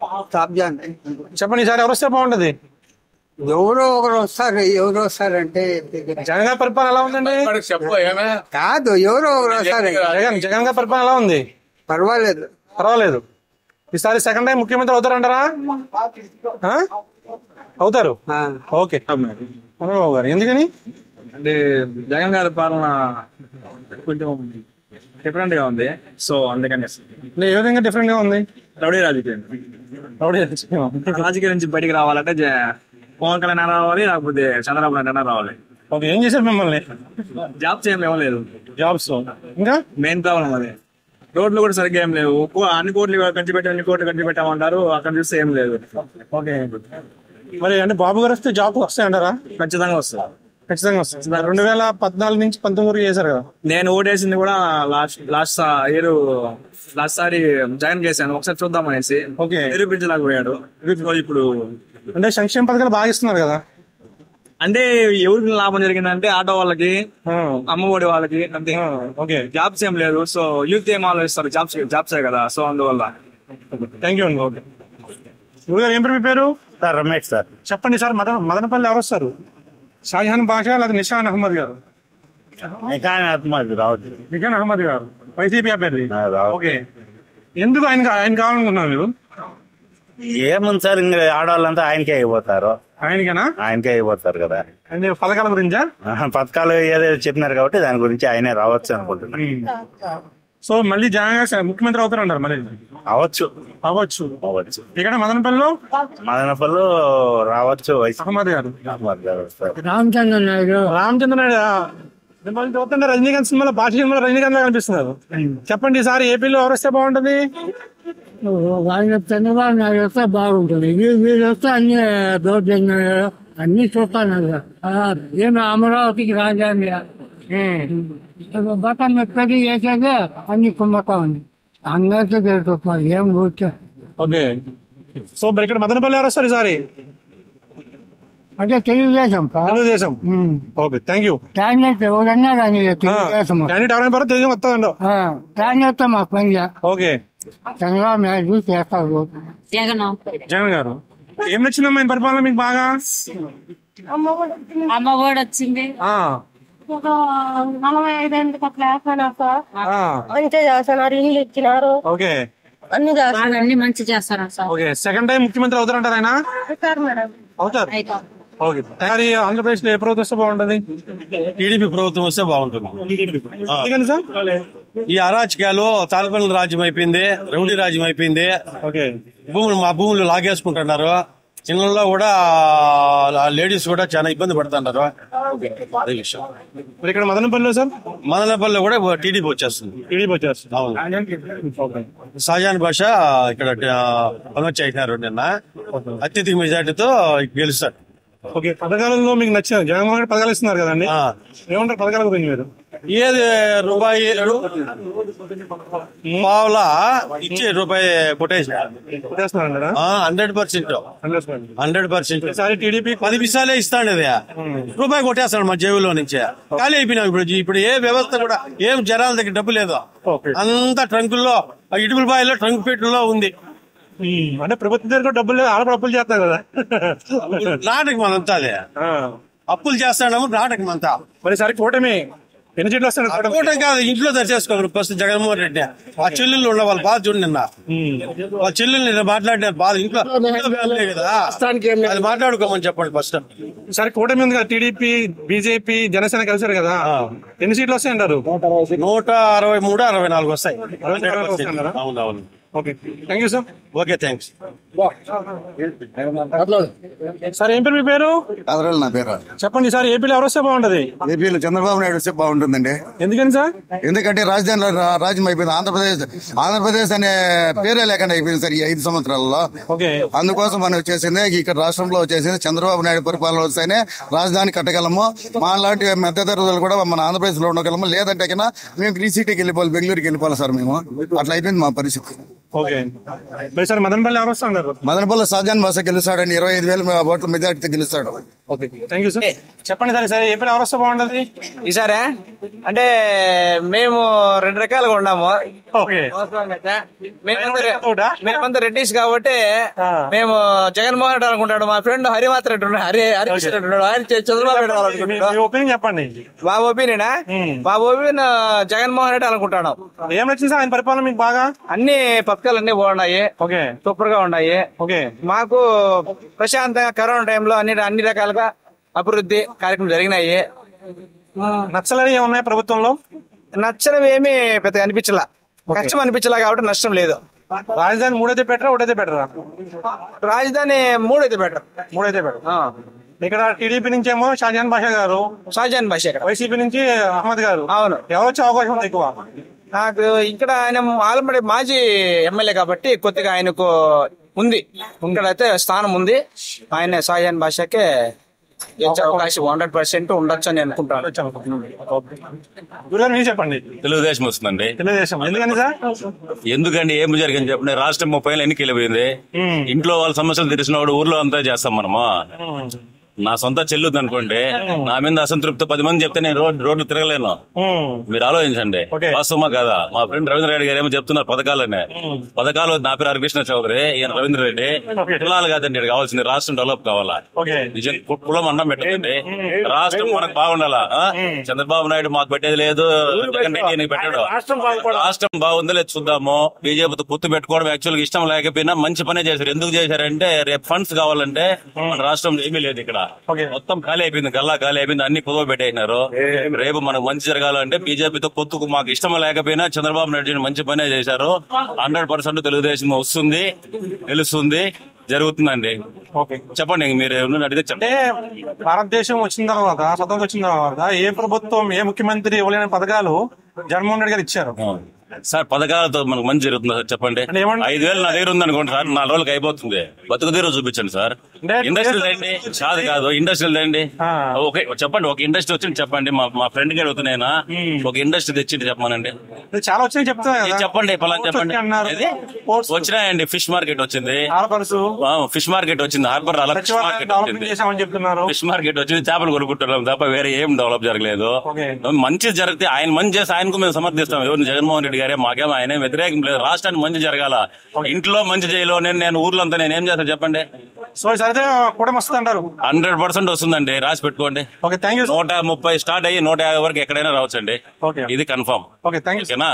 [SPEAKER 1] చెప్పండి సార్ ఎవరు వస్తే బాగుంటది
[SPEAKER 6] ఎవరో ఒకరు వస్తారు ఎవరు వస్తారంటే
[SPEAKER 1] జగన్ గారి పరిపాలన ఎలా ఉందండి
[SPEAKER 18] చెప్పు ఏమే
[SPEAKER 6] కాదు ఎవరో ఒకరు వస్తారు
[SPEAKER 1] జగన్ జగన్ గారి పరిపాలన ఎలా ఉంది
[SPEAKER 6] పర్వాలేదు
[SPEAKER 1] పర్వాలేదు ఈసారి సెకండ్ టైం ముఖ్యమంత్రి అవుతారంటారా ఆ? అవుతారు ఓకే చంద్రబాబు గారు ఎందుకని
[SPEAKER 15] అంటే జగన్ గారి పాలన కొంచెం డిఫరెంట్ గా ఉంది సో అందుకని
[SPEAKER 1] అంటే ఏ విధంగా డిఫరెంట్ గా ఉంది
[SPEAKER 15] రౌడీ రాజకీయం
[SPEAKER 1] రౌడీ రాజకీయం.
[SPEAKER 15] రాజకీయం నుంచి బయటికి రావాలంటే జ- పవన్ కళ్యాణ్ అయినా రావాలి లేకపోతే చంద్రబాబు నాయుడు అయినా రావాలి
[SPEAKER 1] ఓకే ఏం చేశారు మిమ్మల్ని
[SPEAKER 15] జాబ్స్ ఏం ఇవ్వలేదు
[SPEAKER 1] జాబ్స్ ఇంకా
[SPEAKER 15] మెయిన్ ప్రాబ్లం అది రోడ్లు కూడా సరిగ్గా ఏం లేవు ఎక్కువ అన్ని కోట్లు ఖర్చు పెట్టి అన్ని కోట్లు ఖర్చు పెట్టామంటారు అక్కడ చూస్తే ఏం లేదు
[SPEAKER 1] ఓకే మరి అంటే బాబు గారు వస్తే జాబ్ వస్తాయంటారా
[SPEAKER 15] ఖచ్చితంగా వస్తుంది
[SPEAKER 1] ఖచ్చితంగా వస్తుంది రెండు వేల పద్నాలుగు నుంచి పంతొమ్మిది వరకు చేశారు కదా
[SPEAKER 15] నేను ఓటేసింది కూడా లాస్ట్ లాస్ట్ ఇయర్ లాస్ట్ సారి జగన్ చేశాను ఒకసారి చూద్దాం అనేసి
[SPEAKER 1] ఓకే
[SPEAKER 15] నిరూపించలేకపోయాడు సో ఇప్పుడు
[SPEAKER 1] అంటే సంక్షేమ పథకాలు బాగా ఇస్తున్నారు కదా
[SPEAKER 15] అంటే ఎవరికి లాభం జరిగిందంటే ఆటో వాళ్ళకి అమ్మఒడి వాళ్ళకి అంతే
[SPEAKER 1] ఓకే
[SPEAKER 15] జాబ్స్ ఏం లేదు సో యూత్ ఏం ఆలోచిస్తారు జాబ్స్ జాబ్సే కదా సో అందువల్ల
[SPEAKER 1] థ్యాంక్ యూ అండి ఓకే గురుగారు ఏం పేరు మీ పేరు
[SPEAKER 3] సార్ రమేష్ సార్
[SPEAKER 1] చెప్పండి సార్ మదన మదనపల్లి ఎవరు వస్తారు షాజహాన్ బాషా లేదా నిషాన్ అహ్మద్ గారు
[SPEAKER 3] నికాన్ ఆత్మహత్య రావచ్చు
[SPEAKER 1] నిషాన్ అహ్మద్ గారు వైసీపీ అభ్యర్థి ఓకే ఎందుకు ఆయన ఆయన కావాలనుకున్నారు మీరు
[SPEAKER 3] ఏముంది సార్ ఇంకా ఆడవాళ్ళంతా ఆయనకే అయిపోతారు
[SPEAKER 1] ఆయనకేనా
[SPEAKER 3] ఆయనకే అయిపోతారు కదా
[SPEAKER 1] అంటే పథకాల గురించా
[SPEAKER 3] ఆహా, పథకాలు ఏదో చెప్పినారు కాబట్టి దాని గురించి ఆయనే రావచ్చు అనుకుంటున్నాను
[SPEAKER 1] సో మళ్ళీ జగన్ గారు ముఖ్యమంత్రి అవుతారంటారు మళ్ళీ
[SPEAKER 3] అవచ్చు
[SPEAKER 1] అవ్వచ్చు
[SPEAKER 3] అవచ్చు
[SPEAKER 1] ఇక్కడ మదనపల్లిలో
[SPEAKER 3] మదనపల్లి రావచ్చు వైస్
[SPEAKER 1] అహ్మద్ గారు
[SPEAKER 3] అహ్మద్ గారు వస్తారు
[SPEAKER 6] రామచంద్ర నాయుడు
[SPEAKER 1] రామచంద్ర నాయుడు మిమ్మల్ని చూస్తుంటే రజనీకాంత్ సినిమాలో భాష సినిమాలో రజనీకాంత్ లా కనిపిస్తున్నారు చెప్పండి ఈసారి ఏపీలో ఎవరు వస్తే బాగుంటుంది
[SPEAKER 19] ఆయన చంద్రబాబు నాయుడు వస్తే బాగుంటుంది వీళ్ళు వీళ్ళు వస్తే అన్ని దౌర్జన్యాలు అన్ని చూస్తాను ఏమి అమరావతికి రాజధాని బటన్ పెట్టి చేసేదే అన్ని కుమ్మతా ఉంది అందరికీ తెలుస్తుంది ఏం కూర్చో
[SPEAKER 1] ఓకే సో మరి ఇక్కడ మదనపల్లి ఎవరు వస్తారు ఈసారి
[SPEAKER 19] అంటే Telugu Desam
[SPEAKER 1] Telugu Desam okay thank you
[SPEAKER 19] candidate ఎవరన్నా కానీ తెలుగుదేశం
[SPEAKER 1] క్యాండిడేట్ ఎవరైనా పర్వాలేదు తెలుగు వస్తామండో
[SPEAKER 19] క్యాండిడేట్ మా పని
[SPEAKER 1] ఓకే
[SPEAKER 19] చంద్రబాబు నాయుడు చేస్తారు
[SPEAKER 8] జగన్
[SPEAKER 1] జగన్ గారు ఏం నచ్చిందమ్మా ఈ పరిపాలన మీకు బాగా
[SPEAKER 8] అమ్మ కూడా వచ్చింది
[SPEAKER 1] ఆ,
[SPEAKER 8] ఒక నలభై ఐదు ఎందుకు అట్లా వేస్తున్నారు సార్
[SPEAKER 1] ఆ,
[SPEAKER 8] మంచిగా చేస్తున్నారు ఇల్లు ఇచ్చినారు
[SPEAKER 1] ఓకే
[SPEAKER 8] అన్ని చేస్తున్నారు అన్ని మంచి చేస్తారు సార్
[SPEAKER 1] ఓకే సెకండ్ టైం ముఖ్యమంత్రి అవుతారంటారు ఆయన
[SPEAKER 8] అవుతారు మేడం
[SPEAKER 1] అవుతారు ఓకే మరి ఆంధ్రప్రదేశ్ లో ఏ ప్రభుత్వం వస్తే బాగుంటది
[SPEAKER 20] టీడీపీ ప్రభుత్వం వస్తే బాగుంటుంది ఆ.
[SPEAKER 1] ఎందుకని సార్
[SPEAKER 20] ఈ అరాచకాలు తాలిబాన్ల రాజ్యం అయిపోయింది రౌడీ రాజ్యం అయిపోయింది
[SPEAKER 1] ఓకే
[SPEAKER 20] భూములు మా భూములు లాగేసుకుంటున్నారు ఇళ్ళల్లో కూడా లేడీస్ కూడా చాలా ఇబ్బంది పడుతున్నారు అదే విషయం
[SPEAKER 1] మరి ఇక్కడ మదనపల్లిలో సార్
[SPEAKER 20] మదనపల్లి కూడా టీడీపీ వచ్చేస్తుంది
[SPEAKER 1] టీడీపీ వచ్చేస్తుంది
[SPEAKER 20] అవును షాజాన్ భాష ఇక్కడ అనౌన్స్ చేసినారు నిన్న అత్యధిక మెజార్టీతో గెలుస్తాడు
[SPEAKER 1] ఓకే పథకాలలో మీకు నచ్చిన జగన్మోహన్ రెడ్డి పథకాలు ఇస్తున్నారు కదండి ఏమంటారు పథకాల గురించి మీరు
[SPEAKER 20] ఏది రూపాయి పావులా ఇచ్చే రూపాయి కొట్టేసిన హండ్రెడ్ పర్సెంట్ హండ్రెడ్ పర్సెంట్
[SPEAKER 1] ఈసారి టీడీపీ
[SPEAKER 20] పది పిసాలే ఇస్తాడు అది రూపాయి కొట్టేస్తాడు మా జేబులో నుంచే ఖాళీ అయిపోయినాం ఇప్పుడు ఇప్పుడు ఏ వ్యవస్థ కూడా ఏం జనాల దగ్గర డబ్బు లేదు అంతా ట్రంకుల్లో ఆ ఇటుకల బాయిలో ట్రంక్ పెట్టెలో ఉంది
[SPEAKER 1] అంటే ప్రభుత్వం దగ్గర కూడా డబ్బులు లేదు ఆడ అప్పులు చేస్తారు కదా
[SPEAKER 20] నాటకం అంతా అదే అప్పులు చేస్తాడము నాటకం అంతా
[SPEAKER 1] మరి సరే కూటమి ఎన్ని సీట్లు వస్తాయి
[SPEAKER 20] కూటమి కాదు ఇంట్లో దర్శేసుకోగలరు ఫస్ట్ జగన్మోహన్ రెడ్డి ఆ చెల్లెళ్ళు ఉన్న వాళ్ళ బాధ చూడండి నిన్న వాళ్ళ చెల్లెళ్ళు నిన్న మాట్లాడిన బాధ ఇంట్లో ఇంట్లో ఫ్యామిలీ కదా అది మాట్లాడుకోమని చెప్పండి ఫస్ట్
[SPEAKER 1] సరే కూటమి ఉంది కదా టీడీపీ బీజేపీ జనసేన కలిసారు కదా ఎన్ని సీట్లు వస్తాయి అంటారు
[SPEAKER 20] నూట అరవై మూడు అరవై నాలుగు వస్తాయి
[SPEAKER 1] అరవై నాలుగు వస్తాయి అంటారా?
[SPEAKER 20] అవును అవును
[SPEAKER 1] okay thank you sir
[SPEAKER 20] okay thanks
[SPEAKER 1] sir ఏం పేరు మీ పేరు
[SPEAKER 21] అదరాలు నా పేరు
[SPEAKER 1] చెప్పండి సార్ ఏపీలో ఎవరు వస్తే బాగుంటది
[SPEAKER 21] ఏపీలో చంద్రబాబు నాయుడు వస్తే బాగుంటుందండి
[SPEAKER 1] ఎందుకని సార్
[SPEAKER 21] ఎందుకంటే రాజధానిలో రా- రాజ్యం అయిపోయింది ఆంధ్రప్రదేశ్ ఆంధ్రప్రదేశ్ అనే పేరే లేకుండా అయిపోయింది సార్ ఈ ఐదు సంవత్సరాలలో అందుకోసం మనం వచ్చేసింది ఇక్కడ రాష్ట్రంలో వచ్చేసింది చంద్రబాబు నాయుడు పరిపాలన వస్తేనే రాజధాని కట్టగలము మా లాంటి మధ్యతరగతులు కూడా మన ఆంధ్రప్రదేశ్ లో ఉండగలము లేదంటే కన్నా మేము గ్రీన్ సిటీకి వెళ్ళిపోవాలి బెంగళూరుకి వెళ్ళిపోవాలి సార్ మేము అట్లా అయిపోయింది మా పరిస్థితి
[SPEAKER 1] ఓకే మరి సార్ మదనపల్లి ఎవరు వస్తా ఉన్నారు
[SPEAKER 21] మదనపల్లి షాజాన్ బాస గెలుస్తాడని ఇరవై ఐదు వేల ఓట్ల మెజార్టీతో గెలుస్తాడు
[SPEAKER 1] ఓకే థ్యాంక్ యూ సార్ చెప్పండి సార్ సరే ఏపీలో ఎవరు వస్తే బాగుంటది
[SPEAKER 22] ఈసారా అంటే మేము రెండు రకాలుగా ఉన్నాము
[SPEAKER 1] ఓకే
[SPEAKER 22] మేమంతా మేమంతా రెడ్డిస్ కాబట్టి మేము జగన్మోహన్ రెడ్డి అనుకుంటాడు మా ఫ్రెండ్ హరిమాత్ రెడ్డి ఉన్నాడు హరి హరికృష్ణ రెడ్డి ఉన్నాడు ఆయన చ- చంద్రబాబు నాయుడు అనుకుంటాడు
[SPEAKER 1] మీ ఒపీనియన్ చెప్పండి
[SPEAKER 22] మా ఒపీనియన్ మా ఒపీనియన్ జగన్మోహన్ రెడ్డి అనుకుంటాను
[SPEAKER 1] ఏం నచ్చింది సార్ ఆయన పరిపాలన మీకు బాగా
[SPEAKER 22] అన్ని పథకాలు అన్ని బాగున్నాయి
[SPEAKER 1] ఓకే
[SPEAKER 22] సూపర్ గా ఉన్నాయి
[SPEAKER 1] ఓకే
[SPEAKER 22] మాకు ప్రశాంతంగా కరోనా టైంలో అన్ని అన్ని రకాలుగా అభివృద్ధి కార్యక్రమాలు జరిగినాయి
[SPEAKER 1] నచ్చలేని ఏమున్నాయి ప్రభుత్వంలో
[SPEAKER 22] నచ్చడం ఏమీ పెద్దగా అనిపించలా కష్టం అనిపించలా కాబట్టి నష్టం లేదు
[SPEAKER 1] రాజధాని మూడైతే బెటరా ఒకటైతే బెటరా
[SPEAKER 22] రాజధాని మూడైతే బెటర్
[SPEAKER 1] మూడైతే బెటర్ ఇక్కడ టీడీపీ నుంచి ఏమో షాజాన్ బాషా గారు
[SPEAKER 22] షాజాన్ బాషా ఇక్కడ
[SPEAKER 1] వైసీపీ నుంచి అహ్మద్ గారు
[SPEAKER 22] అవును
[SPEAKER 1] ఎవరు వచ్చే అవకాశం ఉంది ఎక్కువ
[SPEAKER 22] నాకు ఇక్కడ ఆయన ఆల్రెడీ మాజీ ఎమ్మెల్యే కాబట్టి కొద్దిగా ఆయనకు ఉంది ఇక్కడైతే స్థానం ఉంది ఆయన షాజాన్ బాషాకే ఇచ్చే అవకాశం హండ్రెడ్ పర్సెంట్ ఉండొచ్చు అని అనుకుంటాను
[SPEAKER 1] గురుగారు మీరు చెప్పండి
[SPEAKER 11] తెలుగుదేశం వస్తుందండి
[SPEAKER 1] తెలుగుదేశం ఎందుకని సార్
[SPEAKER 11] ఎందుకండి ఏం జరిగింది చెప్పండి రాష్ట్రం ముప్పై ఏళ్ళు ఎన్నికలు పోయింది ఇంట్లో వాళ్ళ సమస్యలు తెలిసినవాడు ఊర్లో అంతా చేస్తాం మనము నా సొంత చెల్లుద్ది అనుకోండి నా మీద అసంతృప్తి పది మంది చెప్తే నేను రోడ్ రోడ్లు తిరగలేను మీరు ఆలోచించండి వాస్తవమా కాదా మా ఫ్రెండ్ రవీంద్ర రెడ్డి గారు ఏమో చెప్తున్నారు పథకాలనే పథకాలు నా పేరు హరికృష్ణ చౌదరి ఈయన రవీంద్ర రెడ్డి కులాలు కాదండి ఇక్కడ కావాల్సింది రాష్ట్రం డెవలప్ కావాలా నిజం కు- కులం అన్నం పెట్టండి రాష్ట్రం మనకు బాగుండాలా ఆ? చంద్రబాబు నాయుడు మాకు పెట్టేది లేదు జగన్ రెడ్డి ఈయనకి పెట్టాడు రాష్ట్రం బాగుందో లేదు చూద్దాము బీజేపీతో పొత్తు పెట్టుకోవడం యాక్చువల్ గా ఇష్టం లేకపోయినా మంచి పనే చేశారు ఎందుకు చేశారంటే రేపు ఫండ్స్ కావాలంటే మన రాష్ట్రంలో ఏమీ లేదు ఇక్కడ మొత్తం ఖాళీ అయిపోయింది గల్లా ఖాళీ అయిపోయింది అన్ని కుదవ పెట్టేసినారు రేపు మనకు మంచి జరగాలంటే బీజేపీతో పొత్తుకు మాకు ఇష్టం లేకపోయినా చంద్రబాబు నాయుడు మంచి పనే చేశారు హండ్రెడ్ పర్సెంట్ తెలుగుదేశం వస్తుంది తెలుస్తుంది జరుగుతుందండి చెప్పండి ఇంక మీరు ఏమన్నా అడిగితే చెప్పండి
[SPEAKER 1] అంటే భారతదేశం వచ్చిన తర్వాత స్వతంత్రం వచ్చిన తర్వాత ఏ ప్రభుత్వం ఏ ముఖ్యమంత్రి ఇవ్వలేని పథకాలు జగన్మోహన్ రెడ్డి గారు ఇచ్చారు
[SPEAKER 11] సార్ పథకాలతో మనకు మంచి జరుగుతుంది సార్ చెప్పండి ఐదు వేలు నా దగ్గర ఉంది అనుకోండి సార్ నాలుగు రోజులకి అయిపోతుంది బతుకు తీరు చూపించండి సార్ ఇండస్ట్రియల్ ఏంటి కాదు కాదు ఇండస్ట్రియల్ ఏంటి ఓకే చెప్పండి ఒక ఇండస్ట్రీ వచ్చింది చెప్పండి మా మా ఫ్రెండ్ కి అడుగుతున్నాయినా ఒక ఇండస్ట్రీ తెచ్చింది చెప్పమనండి
[SPEAKER 1] ఇది చాలా వచ్చినాయి చెప్తా
[SPEAKER 11] ఇది చెప్పండి పలానా చెప్పండి
[SPEAKER 1] అన్నారు
[SPEAKER 11] ఏది? వచ్చినాయండి ఫిష్ మార్కెట్ వచ్చింది
[SPEAKER 1] ఆడపడుచు
[SPEAKER 11] ఫిష్ మార్కెట్ వచ్చింది హార్బర్ అలా ఫిష్ మార్కెట్
[SPEAKER 1] డెవలప్మెంట్
[SPEAKER 11] వచ్చింది
[SPEAKER 1] చేశామని చెప్తున్నారు
[SPEAKER 11] ఫిష్ మార్కెట్ వచ్చింది చేపలు కొనుక్కుంటున్నాం తప్ప వేరే ఏం డెవలప్ జరగలేదు మంచి జరిగితే ఆయన మంచి చేసి ఆయనకు మేము సమర్థిస్తాం ఎవరిని జగన్మోహన్ రెడ్డి గారే మాకేం ఆయన ఏం వ్యతిరేకం లేదు రాష్ట్రానికి మంచి జరగాల ఇంట్లో మంచి చేయలో నేను నేను ఊర్లో అంతా నేను ఏం చేస్తాను చెప్పండి
[SPEAKER 1] సో సరితే కూడా వస్తుంది అంటారు
[SPEAKER 11] హండ్రెడ్ పర్సెంట్ వస్తుందండి రాసి పెట్టుకోండి
[SPEAKER 1] ఓకే థ్యాంక్ యూ
[SPEAKER 11] నూట ముప్పై స్టార్ట్ అయ్యి నూట యాభై వరకు ఎక్కడైనా రావచ్చండి
[SPEAKER 1] ఓకే
[SPEAKER 11] ఇది కన్ఫర్మ్
[SPEAKER 1] ఓకే థ్యాంక్ యూ
[SPEAKER 11] ఓకేనా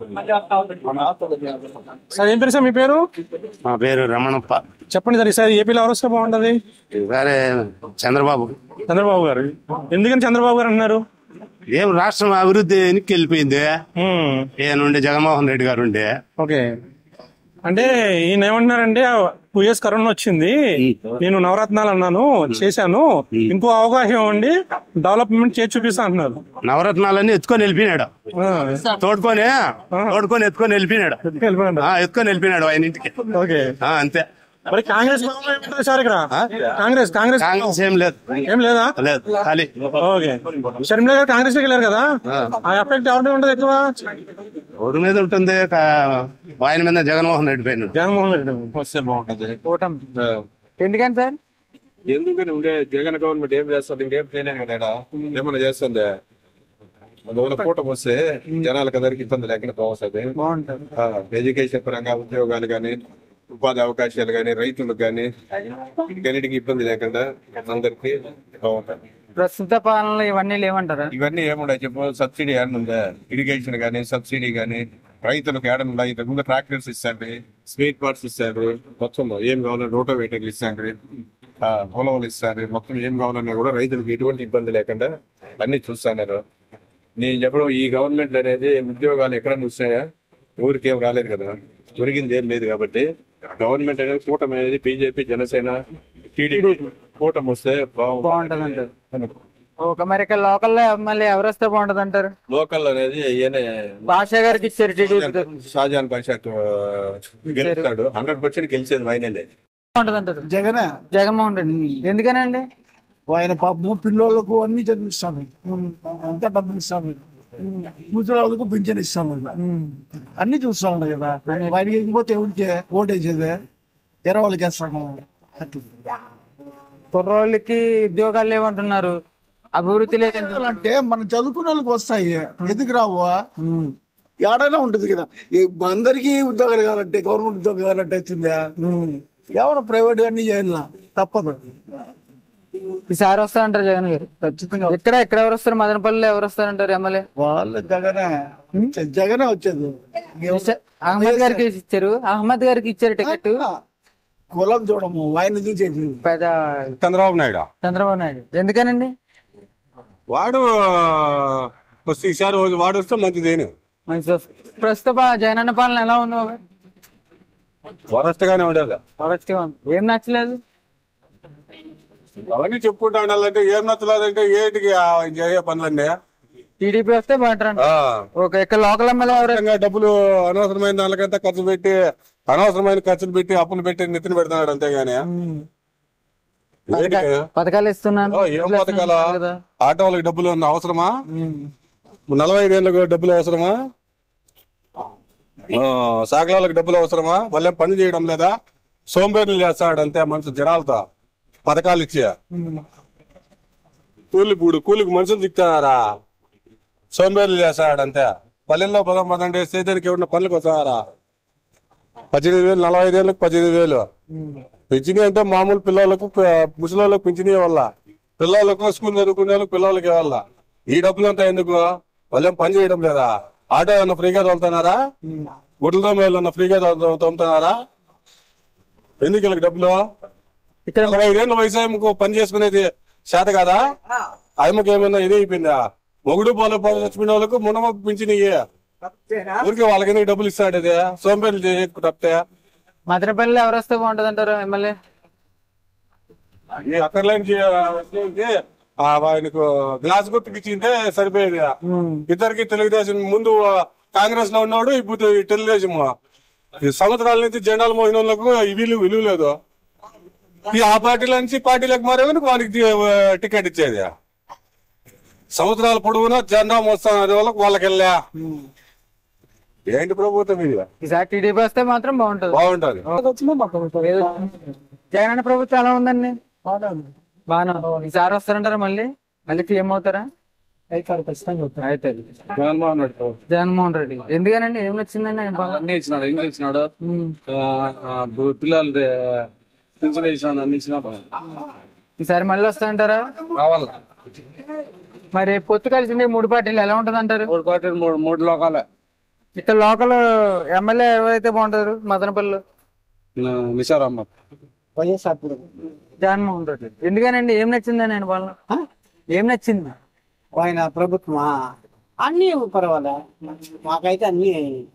[SPEAKER 1] సార్ ఏం పేరు సార్ మీ పేరు
[SPEAKER 5] మా పేరు రమణప్ప
[SPEAKER 1] చెప్పండి సార్ ఈసారి ఏపీలో ఎవరు వస్తే బాగుంటది
[SPEAKER 5] వేరే చంద్రబాబు
[SPEAKER 1] చంద్రబాబు గారు ఎందుకని చంద్రబాబు గారు అన్నారు
[SPEAKER 5] ఏం రాష్ట్రం అభివృద్ధి ఎన్నిక వెళ్ళిపోయింది ఈయనుండే జగన్మోహన్ రెడ్డి గారు ఉండే
[SPEAKER 1] ఓకే అంటే ఈయన ఏమంటున్నారంటే టూ ఇయర్స్ కరోనా వచ్చింది నేను నవరత్నాలు అన్నాను చేశాను ఇంకో అవకాశం ఇవ్వండి డెవలప్మెంట్ చేసి చూపిస్తా అంటున్నారు
[SPEAKER 5] నవరత్నాలన్నీ ఎత్తుకొని వెళ్ళిపోయినాడు తోడుకొని తోడుకొని ఎత్తుకొని వెళ్ళిపోయినాడు ఆ, ఎత్తుకొని వెళ్ళిపోయినాడు ఆయన ఇంటికి
[SPEAKER 1] ఓకే
[SPEAKER 5] ఆ, అంతే
[SPEAKER 1] మరి కాంగ్రెస్ ప్రభావం ఏముంటుంది సార్ ఇక్కడ కాంగ్రెస్ కాంగ్రెస్
[SPEAKER 5] కాంగ్రెస్ ఏం లేదు
[SPEAKER 1] ఏం లేదా
[SPEAKER 5] లేదు ఖాళీ
[SPEAKER 1] ఓకే షర్మిల గారు కాంగ్రెస్ వెళ్ళారు కదా ఆ ఎఫెక్ట్ ఎవరి మీద ఉంటుంది ఎక్కువ
[SPEAKER 5] ఊరి మీద ఉంటుంది కా- ఆయన మీద జగన్మోహన్ రెడ్డి పైన
[SPEAKER 1] జగన్మోహన్ రెడ్డి
[SPEAKER 15] వస్తే బాగుంటది
[SPEAKER 10] ఎందుకని సార్
[SPEAKER 15] ఎందుకని ఉండే జగన్ గవర్నమెంట్ ఏం చేస్తుంది ఇంకేం చేయలేం కదా ఈడ. ఏమన్నా చేస్తుంది అందువల్ల కూటమి వస్తే జనాలకు అందరికి ఇబ్బంది లేకుండా బాగుంటుంది ఎడ్యుకేషన్ పరంగా ఉద్యోగాలు కానీ ఉపాధి అవకాశాలు కానీ రైతులకు కానీ వీటన్నిటికీ ఇబ్బంది లేకుండా అందరికి బాగుంటుంది
[SPEAKER 10] ప్రస్తుత పాలనలో ఇవన్నీ లేవంటారా
[SPEAKER 15] ఇవన్నీ ఏముండవు చెప్పు సబ్సిడీ ఏమన్నా ఉందా ఇరిగేషన్ కానీ సబ్సిడీ కానీ రైతులకు ఏడన్నా ఇంతకు ముందు ట్రాక్టర్స్ ఇస్తాండ్రి స్పేర్ పార్ట్స్ ఇస్తారు మొత్తం ఏం కావాలన్నా రోటోవేటర్లు ఇస్తాండ్రి ఆ, పొలములు ఇస్తారు మొత్తం ఏం కావాలన్నా కూడా రైతులకు ఎటువంటి ఇబ్బంది లేకుండా అన్ని చూస్తున్నారు నేను చెప్పడం ఈ గవర్నమెంట్ అనేది ఉద్యోగాలు ఎక్కడ వస్తాయా ఊరికి ఏం రాలేదు కదా దొరికింది ఏం లేదు కాబట్టి గవర్నమెంట్ అనేది కూటమి అనేది బీజేపీ జనసేన టీడీపీ కూటమి వస్తే
[SPEAKER 10] బాగుంటది అంటారు ఒక మరి ఇక్కడ లోకల్లో ఎమ్మెల్యే ఎవరు వస్తే బాగుంటది అంటారు
[SPEAKER 15] లోకల్ అనేది ఈయన
[SPEAKER 10] భాష గారికి ఇచ్చారు టీడీపీ
[SPEAKER 15] షాజాన్ బాషా గెలుస్తాడు హండ్రెడ్ పర్సెంట్ గెలిచేది ఆయనలే
[SPEAKER 10] బాగుంటది అంటారు జగన్ జగన్మోహన్ రెడ్డి ఎందుకనండి
[SPEAKER 7] ఆయన పాపము పిల్లలకు అన్ని చదివిస్తాను అంతా డబ్బులు ఇస్తాను ముసలి పింఛన్ ఇస్తాను అన్ని చూస్తా ఉన్నాయి కదా వాడికి ఇకపోతే ఎవరికి ఓటేసేది ఎర వాళ్ళకి వేస్తాను అట్లా
[SPEAKER 10] కుర్రోళ్ళకి ఉద్యోగాలు లేవంటున్నారు అభివృద్ధి లేదు
[SPEAKER 7] అంటే మనం చదువుకున్న వాళ్ళకి వస్తాయి ఎందుకు రావు ఏడైనా ఉంటుంది కదా ఈ అందరికీ ఉద్యోగాలు కావాలంటే గవర్నమెంట్ ఉద్యోగం కావాలంటే వచ్చిందా ఎవరు ప్రైవేట్ అన్ని చేయాల తప్పదు
[SPEAKER 10] ఈసారి వస్తారంటారు జగన్ గారు ఖచ్చితంగా ఇక్కడ ఎక్కడ ఎవరు వస్తారు మదనపల్లిలో ఎవరు వస్తారంటారు ఎమ్మెల్యే
[SPEAKER 7] వాళ్ళు జగనే జగనే వచ్చేది
[SPEAKER 10] అహ్మద్ గారికి ఇచ్చారు అహ్మద్ గారికి ఇచ్చారు టికెట్
[SPEAKER 7] కులం చూడము ఆయన చూసేది
[SPEAKER 10] పెద్ద
[SPEAKER 18] చంద్రబాబు నాయుడు
[SPEAKER 10] చంద్రబాబు నాయుడు ఎందుకనండి
[SPEAKER 18] వాడు వస్తే ఈసారి వాడు వస్తే మంచిదేను
[SPEAKER 10] మంచి ప్రస్తుత పా- జగనన్న పాలన ఎలా ఉంది బాబాయ్?
[SPEAKER 18] వరస్ట్ గానే ఉండేది
[SPEAKER 10] Forest గా ఉంది. ఏం నచ్చలేదు
[SPEAKER 18] అవన్నీ చెప్పుకుంటా ఉండాలంటే ఏం నచ్చలేదంటే ఏంటికి ఆ చేసే పనులన్నీ
[SPEAKER 10] టీడీపీ వస్తే బాగుంటారు
[SPEAKER 18] ఆ.
[SPEAKER 10] ఓకే ఇక్కడ లోకల్ ఎమ్మెల్యే ఎవరు
[SPEAKER 18] ఇంకా డబ్బులు అనవసరమైన దానికంతా ఖర్చు పెట్టి అనవసరమైన ఖర్చులు పెట్టి అప్పులు పెట్టి నెత్తిన పెడుతున్నాడు అంతేగాని ఏంటికి?
[SPEAKER 10] పథకాలు ఇస్తున్నాను
[SPEAKER 18] ఓ, ఏం పథకాల ఆటో వాళ్ళకి డబ్బులు ఉన్న అవసరమా నలభై ఐదు ఏళ్ళకు డబ్బులు అవసరమా ఆ, సాకల వాళ్ళకి డబ్బులు అవసరమా వాళ్ళేం పని చేయడం లేదా సోంబేర్లు చేస్తాడు అంతే మనుషులు జనాలతో పథకాలు ఇచ్చి కూలి పూడు కూలికి మనుషులు దిక్కుతున్నారా సోంబేర్లు చేస్తాడు అంతే పల్లెల్లో పదం పదండి సేదానికి ఎవరిన పనులకు వస్తారా పద్దెనిమిది వేలు నలభై ఐదు ఏళ్ళకి పద్దెనిమిది వేలు పింఛని అంటే మామూలు పిల్లలకు ప- ముసలోళ్ళకి పింఛని వల్ల పిల్లలకు స్కూల్ చదువుకునే వాళ్ళకి పిల్లలకి ఇవ్వాల ఈ డబ్బులు అంతా ఎందుకు వాళ్ళేం పని చేయడం లేదా ఆటో ఏమన్నా ఫ్రీగా తోలుతున్నారా గుడ్లతో ఏమన్నా ఫ్రీగా తోలు- తోలుతున్నారా ఎందుకు వీళ్ళకి డబ్బులు నలభై ఐదేళ్ళ వయసు ఆయమ్మకు పని చేసుకునేది చేత కదా ఆయమ్మకి ఏమైనా ఇది అయిపోయిందా మొగుడు పోలే పోలే చచ్చిపోయిన వాళ్ళకు మునమ పింఛని ఊరికి వాళ్ళకి ఎందుకు డబ్బులు ఇస్తాడు ఇది సోంపేర్లు చేయకు తప్పితే
[SPEAKER 10] మదనపల్లిలో ఎవరు వస్తే బాగుంటది అంటారు ఎమ్మెల్యే
[SPEAKER 18] ఈ అక్కర్లేని చే- వచ్చేసి ఆ ఆయనకు గ్లాస్ గుర్తుకి ఇచ్చింటే సరిపోయేది ఇద్దరికి తెలుగుదేశం ముందు కాంగ్రెస్ లో ఉన్నాడు ఇప్పుడు ఈ తెలుగుదేశం ఈ సంవత్సరాల నుంచి జెండాలు మోసిన వాళ్ళకు ఈ విలువ విలువ లేదు ఈ ఆ పార్టీల నుంచి పార్టీలకు మారేమని వానికి ది- టికెట్ ఇచ్చేది సంవత్సరాల పొడవునా జెండా మోస్తాం అనే వాళ్ళకి వాళ్ళకి వెళ్ళా ఏంటి ప్రభుత్వం ఇది
[SPEAKER 10] ఈసారి టీడీపీ వస్తే మాత్రం బాగుంటది
[SPEAKER 18] బాగుంటది
[SPEAKER 10] జగన్ అన్న ప్రభుత్వం ఎలా ఉందండి బాగా ఈసారి వస్తారంటారా మళ్ళీ మళ్ళీ సీఎం అవుతారా అయితే
[SPEAKER 2] జగన్మోహన్ రెడ్డి
[SPEAKER 10] జగన్మోహన్ రెడ్డి ఎందుకనండి ఏం నచ్చిందండి ఆయన బాగా
[SPEAKER 2] అన్ని ఇచ్చినాడు ఏం ఇచ్చినాడు ఆ, ఆ, బు- పిల్లలు పెన్షన్ ఇచ్చినాడు అన్ని ఇచ్చినా
[SPEAKER 10] ఈసారి మళ్ళీ వస్తారంటారా
[SPEAKER 2] రావాలి
[SPEAKER 10] మరి పొత్తు కలిసింది మూడు పార్టీలు ఎలా ఉంటది అంటారు
[SPEAKER 2] మూడు పార్టీలు మూడు మూడు లోకాలే
[SPEAKER 10] ఇక్కడ లోకల్ ఎమ్మెల్యే ఎవరైతే బాగుంటారు మదనపల్లి
[SPEAKER 2] నిషారమ్మ
[SPEAKER 10] వైఎస్ఆర్ జగన్మోహన్ రెడ్డి ఎందుకనండి ఏం నచ్చిందని ఆయన వాళ్ళ ఏం నచ్చింది
[SPEAKER 4] ఆయన ప్రభుత్వమా అన్ని పర్వాలే మాకైతే అన్ని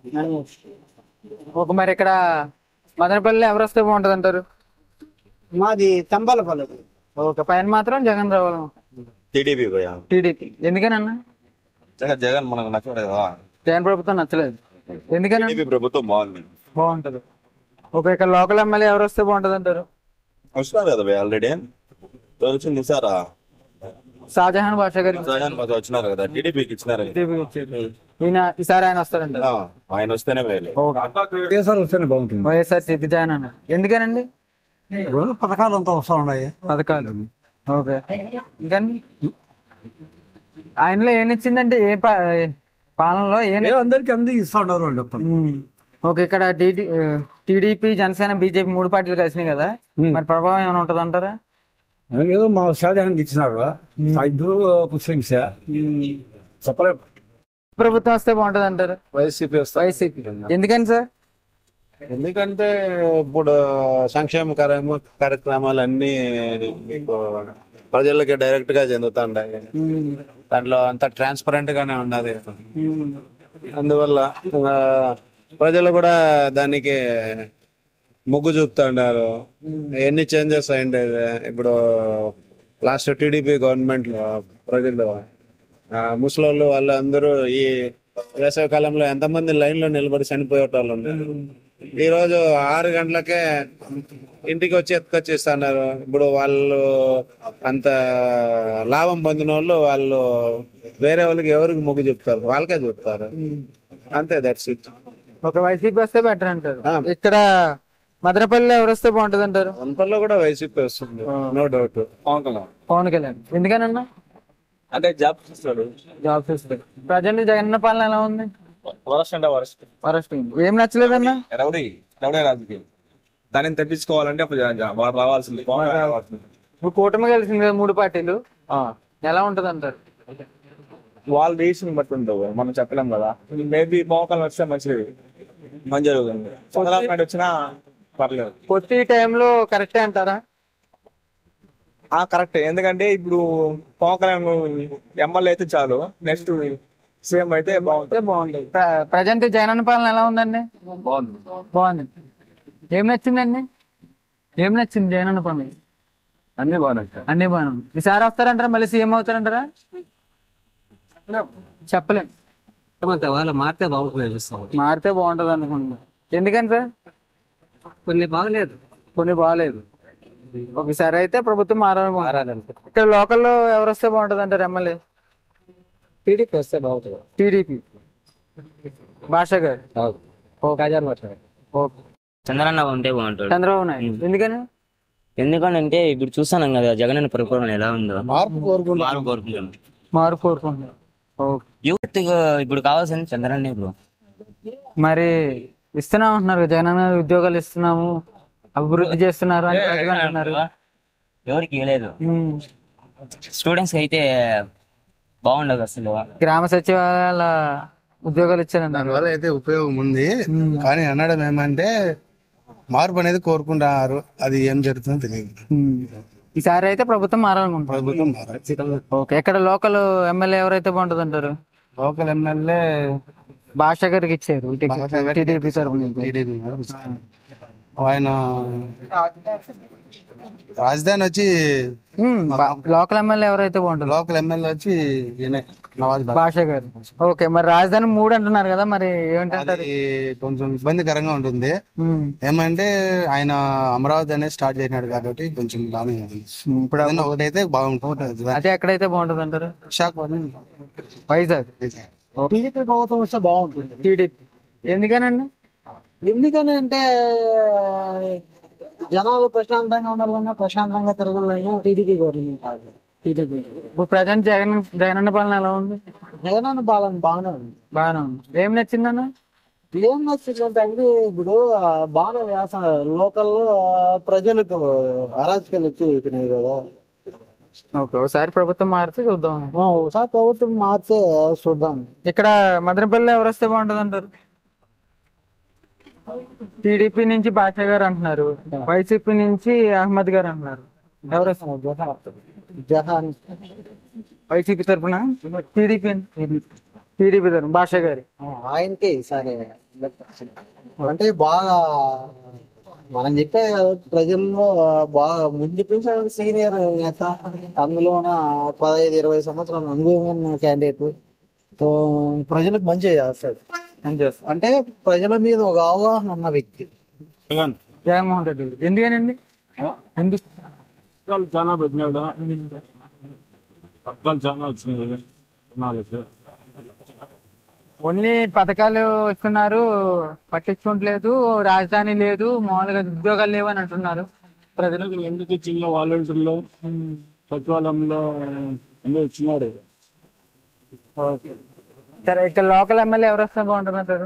[SPEAKER 10] ఒక మరి ఇక్కడ మదనపల్లి ఎవరు వస్తే బాగుంటది అంటారు
[SPEAKER 4] మాది తంబాలపల్లి
[SPEAKER 10] ఒక పైన మాత్రం జగన్ రావాలి
[SPEAKER 23] టీడీపీ పోయా
[SPEAKER 10] టీడీపీ ఎందుకనన్నా
[SPEAKER 23] జగన్ జగన్ మనకు నచ్చలేదు
[SPEAKER 10] జగన్ ప్రభుత్వం నచ్చలేదు ఎందుకని
[SPEAKER 23] టీడీపీ ప్రభుత్వం బాగుంది
[SPEAKER 10] బాగుంటది ఒక ఇక్కడ లోకల్ ఎమ్మెల్యే ఎవరు వస్తే బాగుంటది అంటారు
[SPEAKER 23] వస్తున్నారు కదా భయ్ ఆల్రెడీ వచ్చింది సారా
[SPEAKER 10] షాజహాన్ బాషా గారికి
[SPEAKER 23] జగన్ మాకు వచ్చినారు కదా టీడీపీకి ఇచ్చినారు కదా.
[SPEAKER 10] టీడీపీకి వచ్చేది. ఈయన ఈసారి ఆయన వస్తారంటారు
[SPEAKER 23] ఆ, ఆయన వస్తేనే వేయాలి
[SPEAKER 4] వైఎస్ఆర్ వస్తేనే బాగుంటుంది
[SPEAKER 10] వైఎస్ఆర్ సిపి జగన్ అన్న ఎందుకనండి
[SPEAKER 4] పథకాలు అంతా వస్తా ఉన్నాయి
[SPEAKER 10] పథకాలు ఓకే ఇంకా ఆయనలో ఏం ఇచ్చిందంటే ఏ పా- పాలనలో ఏం
[SPEAKER 4] అందరికి అంది ఇస్తా ఉన్నారు వాళ్ళు
[SPEAKER 10] ఓకే ఇక్కడ టీడీపీ జనసేన బీజేపీ మూడు పార్టీలు కలిసినాయి కదా మరి ప్రభావం ఏమైనా ఉంటది అంటారా
[SPEAKER 4] ఏదో మా షాజహాన్ ఇచ్చినారు ఆ ఇద్దరు ముస్లింస్ చెప్పలేదు
[SPEAKER 10] ప్రభుత్వం వస్తే బాగుంటది అంటారు
[SPEAKER 4] వైసీపీ
[SPEAKER 10] వైసీపీ ఎందుకని సార్
[SPEAKER 5] ఎందుకంటే ఇప్పుడు సంక్షేమ కార్యక్రమ కార్యక్రమాలు అన్ని మీకు ప్రజలకి డైరెక్ట్ గా చెందుతుంటాయి దాంట్లో అంత ట్రాన్స్పరెంట్ గానే ఉన్నది అందువల్ల ఆ, ప్రజలు కూడా దానికి మొగ్గు చూపుతుంటారు ఎన్ని చేంజెస్ అయింది ఇప్పుడు లాస్ట్ టీడీపీ గవర్నమెంట్ లో ప్రజలు ఆ, ముసలోళ్ళు వాళ్ళు అందరూ ఈ వేసవి కాలంలో ఎంతమంది లైన్ లో నిలబడి చనిపోయేటోళ్ళు ఉన్నారు ఈ రోజు ఆరు గంటలకే ఇంటికి వచ్చి ఎత్తుకొచ్చేస్తున్నారు ఇప్పుడు వాళ్ళు అంత లాభం పొందిన వాళ్ళు వాళ్ళు వేరే వాళ్ళకి ఎవరికి మొగ్గు చెప్తారు వాళ్ళకే చెప్తారు అంతే దట్స్ ఇట్
[SPEAKER 10] ఒక వైసీపీ వస్తే బెటర్ అంటారు ఇక్కడ మదనపల్లిలో ఎవరు వస్తే బాగుంటది అంటారు
[SPEAKER 5] అంతలో కూడా వైసీపీ వస్తుంది నో డౌట్
[SPEAKER 10] పవన్ కళ్యాణ్ ఎందుకనన్నా
[SPEAKER 23] అంటే జాబ్ చేస్తాడు
[SPEAKER 10] జాబ్ చేస్తారు ప్రజెంట్ జగన్ పాలన ఎలా ఉంది
[SPEAKER 23] వరస్ట్ అంటే వరస్ట్
[SPEAKER 10] వరస్ట్ ఏం నచ్చలేదన్నా
[SPEAKER 23] రౌడీ రౌడీ రాజకీయం దానిని తప్పించుకోవాలంటే అప్పుడు జ- జ- వాడు రావాల్సింది పవన్ కళ్యాణ్ రావాల్సింది.
[SPEAKER 10] ఇప్పుడు కూటమి కలిసింది కదా మూడు పార్టీలు ఎలా ఉంటది అంటారు
[SPEAKER 23] వాళ్ళ రీజన్ బట్టి ఉంటుంది మనం చెప్పలేం కదా మేబీ పవన్ కళ్యాణ్ వస్తే మంచిది మంచి జరుగుతుంది చంద్రబాబు నాయుడు వచ్చినా పర్లేదు
[SPEAKER 10] పొత్తి టైంలో కరెక్టే అంటారా
[SPEAKER 23] ఆ కరెక్ట్ ఎందుకంటే ఇప్పుడు పవన్ కళ్యాణ్ ఎమ్మెల్యే అయితే చాలు నెక్స్ట్ సీఎం అయితే బాగుంటుంది
[SPEAKER 10] బాగుంటుంది ప్రజెంట్ జగన్ పాలన ఎలా ఉందండి
[SPEAKER 23] బాగుంది
[SPEAKER 10] బాగుంది ఏం నచ్చిందండి ఏం నచ్చింది జగన్ పాలన
[SPEAKER 23] అన్ని బాగున్నాయి
[SPEAKER 10] అన్ని బాగున్నాయి ఈసారి వస్తారంటారా మళ్ళీ సీఎం అవుతారంటారా చెప్పలేం
[SPEAKER 4] వాళ్ళు మారితే బాగుంటుంది
[SPEAKER 10] మారితే బాగుంటది అనుకుంటున్నా ఎందుకని సార్
[SPEAKER 4] కొన్ని బాగలేదు
[SPEAKER 10] కొన్ని బాగాలేదు ఒకసారి అయితే ప్రభుత్వం మారాలి ఇక్కడ లోకల్లో ఎవరు వస్తే బాగుంటది అంటారు ఎమ్మెల్యే
[SPEAKER 4] టీడీపీ వస్తే బాగుంటుంది
[SPEAKER 10] టీడీపీ భాష గారు
[SPEAKER 4] ఖజాన్ భాష
[SPEAKER 10] ఓకే
[SPEAKER 24] చంద్రన్న ఉంటే బాగుంటాడు
[SPEAKER 10] చంద్రబాబు నాయుడు ఎందుకని
[SPEAKER 24] ఎందుకంటే ఇప్పుడు చూస్తాను కదా జగన్ పరిపాలన ఎలా ఉందో
[SPEAKER 10] మార్పు కోరుకుంటున్నాం.
[SPEAKER 24] మార్పు కోరుకుంటున్నాం
[SPEAKER 10] మార్పు కోరుకుంటున్నారు ఓకే
[SPEAKER 24] యూత్ ఇప్పుడు కావాల్సింది చంద్రన్న ఇప్పుడు
[SPEAKER 10] మరి ఇస్తున్నాం అంటున్నారు కదా, జగన్ అన్న ఉద్యోగాలు ఇస్తున్నాము అభివృద్ధి చేస్తున్నారు అని ప్రజలు అంటున్నారు
[SPEAKER 24] ఎవరికి ఇవ్వలేదు
[SPEAKER 10] ఉమ్.
[SPEAKER 24] స్టూడెంట్స్ అయితే బాగుండదు అసలు
[SPEAKER 10] గ్రామ సచివాలయాల ఉద్యోగాలు ఇచ్చారన్నారు
[SPEAKER 21] దానివల్ల అయితే ఉపయోగం ఉంది కానీ అనడం ఏమంటే మార్పు అనేది కోరుకుంటున్నారు అది ఏం జరుగుతుందో తెలియదు
[SPEAKER 10] ఉమ్. ఈసారి అయితే ప్రభుత్వం మారాలనుకుంటున్నారు
[SPEAKER 21] ప్రభుత్వం మారాలి.
[SPEAKER 10] ఓకే ఇక్కడ లోకల్ ఎమ్మెల్యే ఎవరైతే బాగుంటుంది అంటారు
[SPEAKER 21] లోకల్ ఎమ్మెల్యే
[SPEAKER 10] భాష గారికి ఇచ్చారు టికెట్
[SPEAKER 21] భాష గారికి
[SPEAKER 10] టీడీపీ తరఫున
[SPEAKER 21] టీడీపీ
[SPEAKER 5] ఆయన రాజధాని వచ్చి
[SPEAKER 10] లోకల్ ఎమ్మెల్యే ఎవరైతే బాగుంటుంది
[SPEAKER 5] లోకల్ ఎమ్మెల్యే వచ్చి ఈయనే నవాజ్ బాషా.
[SPEAKER 10] భాష గారు ఓకే మరి రాజధాని మూడు అంటున్నారు కదా మరి ఏమంటారు
[SPEAKER 5] అది కొంచెం ఇబ్బందికరంగా ఉంటుంది ఏమంటే ఆయన అమరావతి అనేది స్టార్ట్ చేసినాడు కాబట్టి కొంచెం బాగానే ఉంది ఇప్పుడు ఏదైనా ఒకటైతే బాగుంటుంది
[SPEAKER 10] అదే ఎక్కడైతే బాగుంటుంది అంటారు
[SPEAKER 5] విశాఖపట్నం
[SPEAKER 10] వైజాగ్
[SPEAKER 7] టీడీపీ ప్రభుత్వం వస్తే బాగుంటుంది
[SPEAKER 10] టీడీపీ ఎందుకనండి
[SPEAKER 7] ఎందుకని అంటే జనాలు ప్రశాంతంగా ఉండాలన్నా ప్రశాంతంగా తిరగాలన్నా టీడీపీ గవర్నమెంట్ టీడీపీ
[SPEAKER 10] ఇప్పుడు ప్రజెంట్ జగన్ జగనన్న పాలన ఎలా ఉంది
[SPEAKER 7] జగనన్న పాలన బాగానే ఉంది
[SPEAKER 10] బాగానే ఉంది ఏం నచ్చిందన్న
[SPEAKER 7] ఏం నచ్చిందంటే అంటే ఇప్పుడు ఆ, బాగా వేస లోకల్లో ప్రజలకు అరాచకాలు ఎక్కువ అయిపోయినాయి కదా
[SPEAKER 10] ఓకే ఒకసారి ప్రభుత్వం మారితే చూద్దాం
[SPEAKER 7] ఆ, ఒకసారి ప్రభుత్వం మార్చే చూద్దాం
[SPEAKER 10] ఇక్కడ మదనపల్లి ఎవరు వస్తే బాగుంటుంది అంటారు టీడీపీ నుంచి బాషా గారు అంటున్నారు వైసీపీ నుంచి అహ్మద్ గారు అంటున్నారు ఎవరు వస్తారు
[SPEAKER 7] జహాన్
[SPEAKER 10] వైసీపీ తరఫున టీడీపీ టీడీపీ తరఫున బాషా గారి
[SPEAKER 7] ఆయనకే ఈసారి అంటే బాగా మనం చెప్పే ప్రజల్లో బాగా ముందు సీనియర్ నేత అందులోన పదహైదు ఇరవై సంవత్సరాల అనుభవమైన క్యాండిడేట్ సో ప్రజలకు మంచిగా చేస్తాడు అంటే ప్రజల మీద ఒక అవగాహన ఉన్న వ్యక్తి
[SPEAKER 10] జగన్మోహన్ రెడ్డి గారు. ఎందుకనండి ఎందుకు
[SPEAKER 2] పథకాలు చాలా పెట్టినాడు పథకాలు చాలా వచ్చినాయి నాలుగు
[SPEAKER 10] ఓన్లీ పథకాలు ఇస్తున్నారు పట్టించుకోవట్లేదు రాజధాని లేదు మామూలుగా ఉద్యోగాలు లేవు అని అంటున్నారు
[SPEAKER 2] ప్రజలకు ఎందుకు చిన్న వాలంటీర్లు సచివాలయంలో అన్నీ ఇచ్చినాడు
[SPEAKER 10] సరే ఇక్కడ లోకల్ ఎమ్మెల్యే ఎవరు వస్తే బాగుంటుంది అంటారు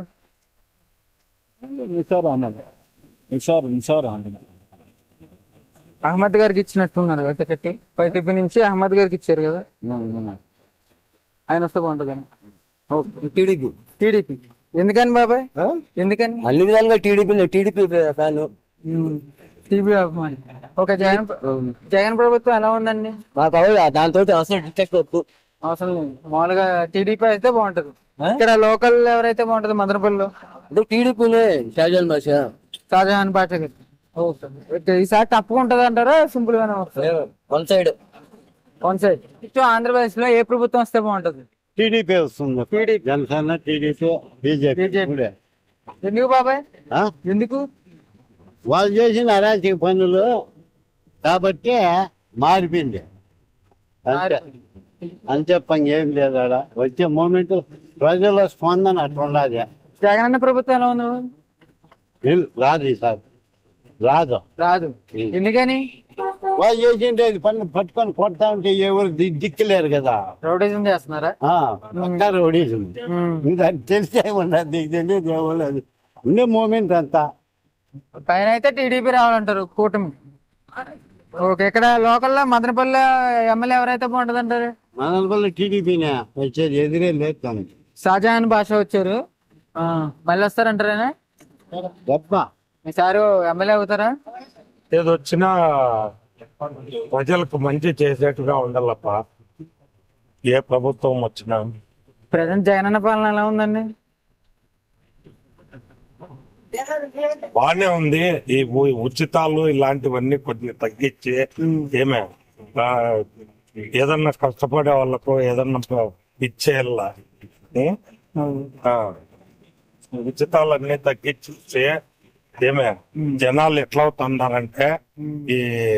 [SPEAKER 2] నిసార్ అన్నది నిసార్ నిసార్ అన్నది
[SPEAKER 10] అహ్మద్ గారికి ఇచ్చినట్టున్నారు కదా టికెట్ వైసీపీ నుంచి అహ్మద్ గారికి ఇచ్చారు కదా ఆయన వస్తే బాగుంటుంది
[SPEAKER 4] టీడీపీ
[SPEAKER 10] టీడీపీ ఎందుకని బాబాయ్ ఎందుకని
[SPEAKER 4] అన్ని విధాలుగా టీడీపీ టీడీపీ ఫ్యాన్
[SPEAKER 10] టీడీపీ అభిమాని ఓకే జగన్ జగన్ ప్రభుత్వం ఎలా ఉందండి
[SPEAKER 4] మాకు అవదు దాంతో అసలు డిటెక్ట్ వద్దు
[SPEAKER 10] అవసరం లేదు మామూలుగా టీడీపీ అయితే బాగుంటది ఇక్కడ లోకల్ ఎవరైతే బాగుంటది మదనపల్లిలో
[SPEAKER 4] అంటే టీడీపీనే షాజాన్ భాష
[SPEAKER 10] షాజహాన్ బాష గారు ఓకే ఓకే. ఈసారి తప్పుగా ఉంటది అంటారా సింపుల్ గానే వస్తుంది
[SPEAKER 4] వన్ సైడ్
[SPEAKER 10] వన్ సైడ్ ఇటు ఆంధ్రప్రదేశ్ లో ఏ ప్రభుత్వం వస్తే బాగుంటది
[SPEAKER 12] టీడీపీ వస్తుంది జనసేన టీడీపీ బీజేపీ
[SPEAKER 10] బీజేపీ ఎందుకు బాబాయ్ ఎందుకు
[SPEAKER 12] వాళ్ళు చేసిన అరాచక పనులు కాబట్టి మారిపోయింది అంతే అంతే పని ఏం లేదు ఆడ వచ్చే మూమెంట్ ప్రజల స్పందన అట్లుండదు
[SPEAKER 10] జగనన్న ప్రభుత్వం ఎలా ఉంది
[SPEAKER 12] ఇల్- రాదు ఈసారి రాదు
[SPEAKER 10] రాదు ఎందుకని
[SPEAKER 12] వాళ్ళు చేసింటే ఇది పన్ను పట్టుకొని కొడతా ఉంటే ఎవరు ది- దిక్కులేరు కదా
[SPEAKER 10] రౌడీజం చేస్తున్నారా
[SPEAKER 12] ఆ, పక్కా రౌడీజం ఇంకా తెలిసే ఉండదు నీకు తెలియదు ఏమలేదు ఉండే మూమెంట్ అంతా
[SPEAKER 10] పైన అయితే టీడీపీ రావాలంటారు కూటమి ఓకే ఇక్కడ లోకల్లో మదనపల్లి ఎమ్మెల్యే ఎవరైతే బాగుంటది అంటారు
[SPEAKER 12] మన టీడీపీనే వచ్చేది ఎదురే లేదు దానికి
[SPEAKER 10] షాజహాన్ భాష వచ్చారు ఆ, మళ్ళీ వస్తారంటారేనా
[SPEAKER 12] గొప్ప
[SPEAKER 10] ఈసారి ఎమ్మెల్యే అవుతారా
[SPEAKER 14] ఏది వచ్చినా ప్రజలకు మంచి చేసేట్టుగా ఉండాలప్ప ఏ ప్రభుత్వం వచ్చినా
[SPEAKER 10] ప్రజెంట్ జగనన్న పాలన ఎలా ఉందండి
[SPEAKER 14] బానే ఉంది ఈ ఉ- ఉచితాలు ఇలాంటివన్నీ కొన్ని తగ్గించి ఏమే ఆ, ఏదన్నా కష్టపడే వాళ్ళకు ఏదన్నా ప- ఇచ్చేయాల ఉం? ఆ, ఉచితాలన్నీ తగ్గించి ఏమే జనాలు ఎట్లా అవుతున్నారంటే ఈ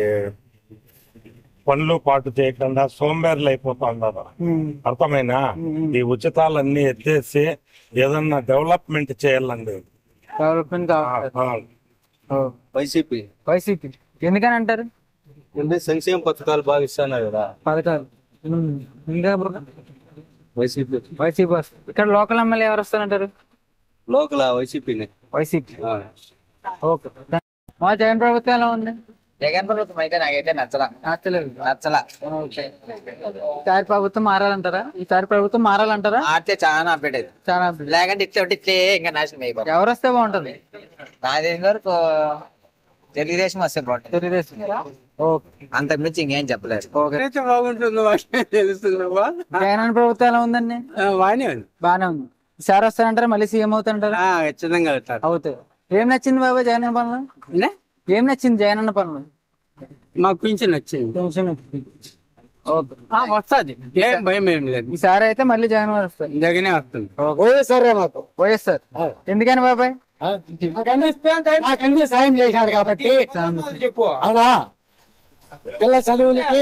[SPEAKER 14] పనులు పాటు చేయకుండా సోంబేర్లు అయిపోతున్నారు అర్థమైనా ఈ ఉచితాలన్నీ ఎత్తేసి ఏదన్నా డెవలప్మెంట్ చేయాలండి
[SPEAKER 10] డెవలప్మెంట్ కావాలి
[SPEAKER 4] వైసీపీ
[SPEAKER 10] వైసీపీ ఎందుకని అంటారు
[SPEAKER 4] అంటే సంక్షేమ పథకాలు బాగా ఇస్తున్నారు కదా
[SPEAKER 10] పథకాలు ఉమ్. ఇంకా బ్రో?
[SPEAKER 4] వైసీపీ
[SPEAKER 10] వైసీపీ వస్తుంది. ఇక్కడ లోకల్ ఎమ్మెల్యే ఎవరు వస్తారంటారు
[SPEAKER 4] లోకల్ వైసీపీనే
[SPEAKER 10] వైసీపీ ఓకే మా జగన్ ప్రభుత్వం ఎలా ఉంది
[SPEAKER 22] జగన్ ప్రభుత్వం అయితే నాకైతే నచ్చలా
[SPEAKER 10] నచ్చలేదు
[SPEAKER 22] నచ్చలా
[SPEAKER 10] ఈసారి ప్రభుత్వం మారాలంటారా ఈసారి ప్రభుత్వం మారాలంటారా
[SPEAKER 22] ఆడితే చాలా పెట్టేది
[SPEAKER 10] చాలా
[SPEAKER 22] లేకంటే ఇట్లా ఉంటే ఇట్లే ఇంకా నాశనం అయిపోతుంది
[SPEAKER 10] ఎవరు వస్తే బాగుంటుంది
[SPEAKER 22] నాకు తెలిసిన వరకు తెలుగుదేశం వస్తే బాగుంటుంది
[SPEAKER 10] తెలుగుదేశం ఓకే
[SPEAKER 22] అంతకు మించి ఇంకేం చెప్పలేదు
[SPEAKER 10] బాగుంటుంది తెలుస్తుందా జగన్ ప్రభుత్వం ఎలా ఉందండి
[SPEAKER 16] బాగానే ఉంది
[SPEAKER 10] బాగానే ఉంది ఈసారి వస్తారంటారా మళ్ళీ సీఎం అవుతారంటారా
[SPEAKER 16] ఖచ్చితంగా అవుతారు
[SPEAKER 10] అవుతాయి ఏం నచ్చింది బాబా జగన్ అన్న పనులు ఏం నచ్చింది జగన్ అన్న పనులు
[SPEAKER 9] మాకు పింఛన్ వచ్చింది
[SPEAKER 10] పెన్షన్ వచ్చింది. ఓకే
[SPEAKER 9] వస్తుంది ఏం భయం ఏం లేదు
[SPEAKER 10] ఈసారి అయితే మళ్ళీ జగన్ గారు వస్తారు
[SPEAKER 9] జగనే వస్తుంది
[SPEAKER 10] వైఎస్ఆర్ మాకు వైఎస్ఆర్ ఎందుకని బాబాయ్
[SPEAKER 19] నాకన్నీ సాయం చేశారు కాబట్టి
[SPEAKER 22] చెప్పు
[SPEAKER 19] అవునా పిల్ల చదువులకి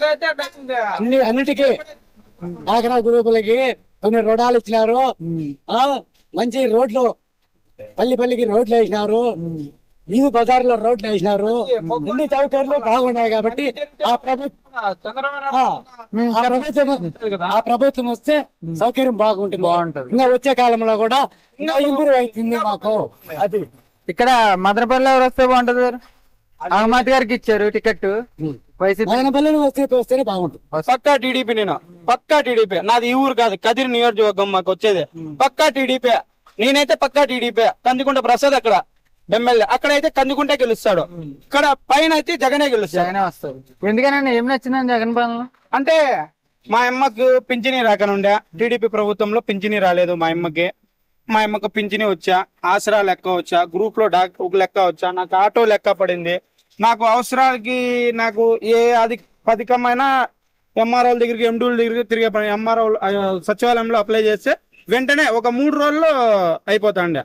[SPEAKER 19] అన్ని అన్నిటికీ డాక్రా గ్రూపులకి కొన్ని రుణాలు ఇచ్చినారు ఆ మంచి రోడ్లు పల్లి పల్లికి రోడ్లు వేసినారు వీధి బజార్లో రోడ్లు వేసినారు అన్ని సౌకర్యాలు బాగున్నాయి కాబట్టి ఆ ప్రభుత్వం ఆ, ఆ ప్రభుత్వం ఆ ప్రభుత్వం వస్తే సౌకర్యం బాగుంటుంది బాగుంటుంది ఇంకా వచ్చే కాలంలో కూడా ఇంకా ఇంప్రూవ్ అవుతుంది మాకు అది
[SPEAKER 10] ఇక్కడ మదనపల్లి ఎవరు వస్తే బాగుంటది గారు అహ్మద్ గారికి ఇచ్చారు టికెట్ వైసీపీ
[SPEAKER 19] మదనపల్లి వస్తే వస్తేనే బాగుంటుంది
[SPEAKER 22] పక్కా టీడీపీ నేను పక్కా టీడీపీ నాది ఈ ఊరు కాదు కదిరి నియోజకవర్గం మాకు వచ్చేది పక్కా టీడీపీ నేనైతే పక్కా టీడీపీ కందికుంట ప్రసాద్ అక్కడ ఎమ్మెల్యే అక్కడైతే కందికుంటే గెలుస్తాడు ఇక్కడ పైన అయితే జగనే గెలుస్తాడు
[SPEAKER 10] జగనే వస్తారు ఎందుకనండి ఏం నచ్చిందండి జగన్ పాలన
[SPEAKER 22] అంటే మా అమ్మకు పింఛనీ రాకనుండే టీడీపీ ప్రభుత్వంలో పింఛనీ రాలేదు మా అమ్మకి మా అమ్మకు పింఛనీ వచ్చా ఆసరా లెక్క వచ్చా గ్రూప్ లో డాక్ ఒక లెక్క వచ్చా నాకు ఆటో లెక్క పడింది నాకు అవసరాలకి నాకు ఏ అది పథకమైనా ఎంఆర్ఓ దగ్గరికి ఎండూల దగ్గరికి తిరిగే పని ఎంఆర్ఓ సచివాలయంలో అప్లై చేస్తే వెంటనే ఒక మూడు రోజుల్లో అయిపోతాండే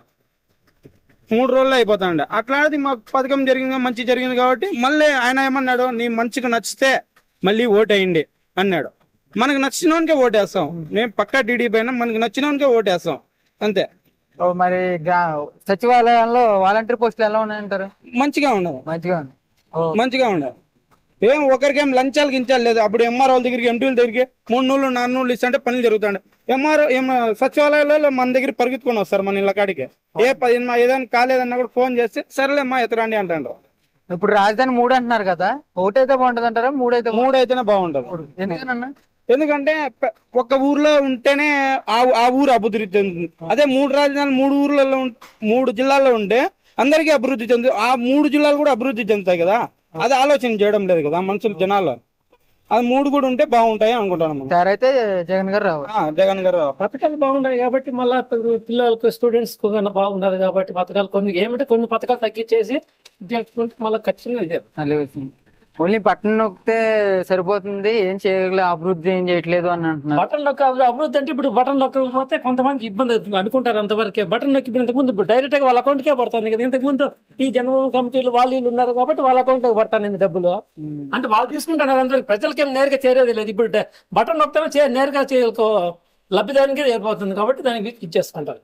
[SPEAKER 22] మూడు రోజుల్లో అయిపోతాండే అట్లాంటిది మాకు పథకం జరిగింది మంచి జరిగింది కాబట్టి మళ్ళీ ఆయన ఏమన్నాడు నీ మంచిగా నచ్చితే మళ్ళీ ఓటేయండి అన్నాడు మనకు నచ్చినోనికే ఓటేస్తాం మేము పక్కా టీడీపీ అయినా మనకి నచ్చినోనికే ఓటేస్తాం అంతే
[SPEAKER 10] ఓ మరి గ్రా- సచివాలయంలో వాలంటీర్ పోస్టులు ఎలా ఉన్నాయంటారు
[SPEAKER 22] మంచిగా ఉండదు
[SPEAKER 10] మంచిగా ఉంది
[SPEAKER 22] మంచిగా ఉండదు ఏం ఒకరికేం లంచాలు గించాలు లేదు అప్పుడు ఎంఆర్ఓ దగ్గరికి ఎంపీల దగ్గరికి మూడు నూళ్ళు నాలుగు నూళ్ళు ఇస్తుంటే పనులు జరుగుతాయి ఎంఆర్ఓ ఏం సచివాలయాలలో మన దగ్గర పరిగెత్తుకొని వస్తారు మన ఇళ్ళ కాడికి ఏ పది మా ఏదైనా కాలేదన్నా కూడా ఫోన్ చేస్తే సరేలేమ్మా ఎత్తరండి అంటాడు
[SPEAKER 10] ఇప్పుడు రాజధాని మూడు అంటున్నారు కదా ఒకటైతే బాగుంటది అంటారా మూడైతే
[SPEAKER 22] మూడు అయితేనే బాగుంటది
[SPEAKER 10] ఎందుకనన్నా
[SPEAKER 22] ఎందుకంటే పె- ఒక్క ఊర్లో ఉంటేనే ఆ ఆ ఊరు అభివృద్ధి చెందుతుంది అదే మూడు రాజధానులు మూడు ఊర్లలో ఉం- మూడు జిల్లాల్లో ఉంటే అందరికీ అభివృద్ధి చెందు ఆ మూడు జిల్లాలు కూడా అభివృద్ధి చెందుతాయి కదా అది ఆలోచన చేయడం లేదు కదా మనుషులు జనాలు అది మూడు కూడా ఉంటే బాగుంటాయి అనుకుంటాను మనం.
[SPEAKER 10] సార్ అయితే జగన్ గారు రావాలి
[SPEAKER 22] ఆ, జగన్ గారు
[SPEAKER 13] పథకాలు బాగున్నాయి కాబట్టి మళ్ళా పిల్లలకు స్టూడెంట్స్ కన్నా బాగున్నది కాబట్టి పథకాలు కొన్ని ఏమంటే కొన్ని పథకాలు తగ్గించేసి చేసుకుంటే మళ్ళీ ఖచ్చితంగా ఇదే
[SPEAKER 10] మళ్ళీ వచ్చింది ఓన్లీ పట్టణం నొక్కితే సరిపోతుంది ఏం చేయగల అభివృద్ధి ఏం చేయట్లేదు అని అంటున్నారు
[SPEAKER 13] బటన్ నొక్క అభివృద్ధి అంటే ఇప్పుడు బటన్ నొక్కకపోతే కొంతమంది ఇబ్బంది అవుతుంది అనుకుంటారు అంతవరకే బటన్ నొక్కి ఇంతకు ముందు డైరెక్ట్ గా వాళ్ళ అకౌంట్ కే పడుతుంది కదా ఇంతకు ముందు ఈ జనరల్ కమిటీలు వాళ్ళు వీళ్ళు ఉన్నారు కాబట్టి వాళ్ళ అకౌంట్ పడతాను డబ్బులు అంటే వాళ్ళు తీసుకుంటారు అందరూ ప్రజలకేం నేరుగా చేరేది లేదు ఇప్పుడు డ- బటన్ నొక్కితే చే- నేరుగా చేయకో లబ్ధిదానికి చేరిపోతుంది కాబట్టి దానికి ఇచ్చేసుకుంటారు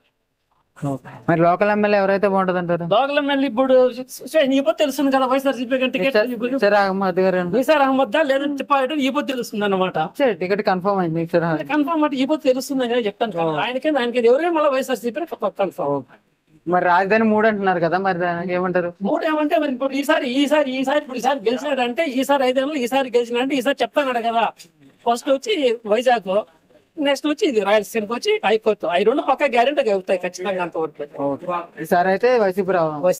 [SPEAKER 10] మరి లోకల్ ఎమ్మెల్యే ఎవరైతే బాగుంటది అంటారు
[SPEAKER 13] దోగలం మళ్ళీ ఇప్పుడు ఇప్పుడు తెలుస్తుంది కదా వైఎస్ఆర్సీపీ టికెట్
[SPEAKER 10] సార్ అహ్మద్ గారు
[SPEAKER 13] ఈసారి అహ్మద్దా లేదంటే చెప్పాడు ఈ పొద్దు తెలుస్తుంది అనమాట
[SPEAKER 10] టికెట్ కన్ఫర్మ్ అయింది సార్
[SPEAKER 13] కన్ఫర్మ్ అంటే ఈ పొద్దు తెలుస్తుంది అని చెప్తాను కదా. ఆయనకే ఆయనకి ఎవరే మళ్ళీ వైఎస్ఆర్సీపీ కన్ఫర్మ్
[SPEAKER 10] మరి రాజధాని మూడు అంటున్నారు కదా మరి దానికి ఏమంటారు
[SPEAKER 13] మూడు ఏమంటే మరి ఇప్పుడు ఈసారి ఈసారి ఈసారి ఇప్పుడు ఈసారి గెలిచినాడు అంటే ఈసారి ఐదేళ్ళు ఈసారి గెలిచినాడంటే ఈసారి చెప్తాడు కదా ఫస్ట్ వచ్చి వైజాగ్ నెక్స్ట్ వచ్చి ఇది రాయలసీమకి వచ్చి హైకోర్టు అవి రెండు పక్క గ్యారెంటీ అవుతాయి ఖచ్చితంగా అంతవరకు
[SPEAKER 10] ఈసారి అయితే వైసీపీ రావాలి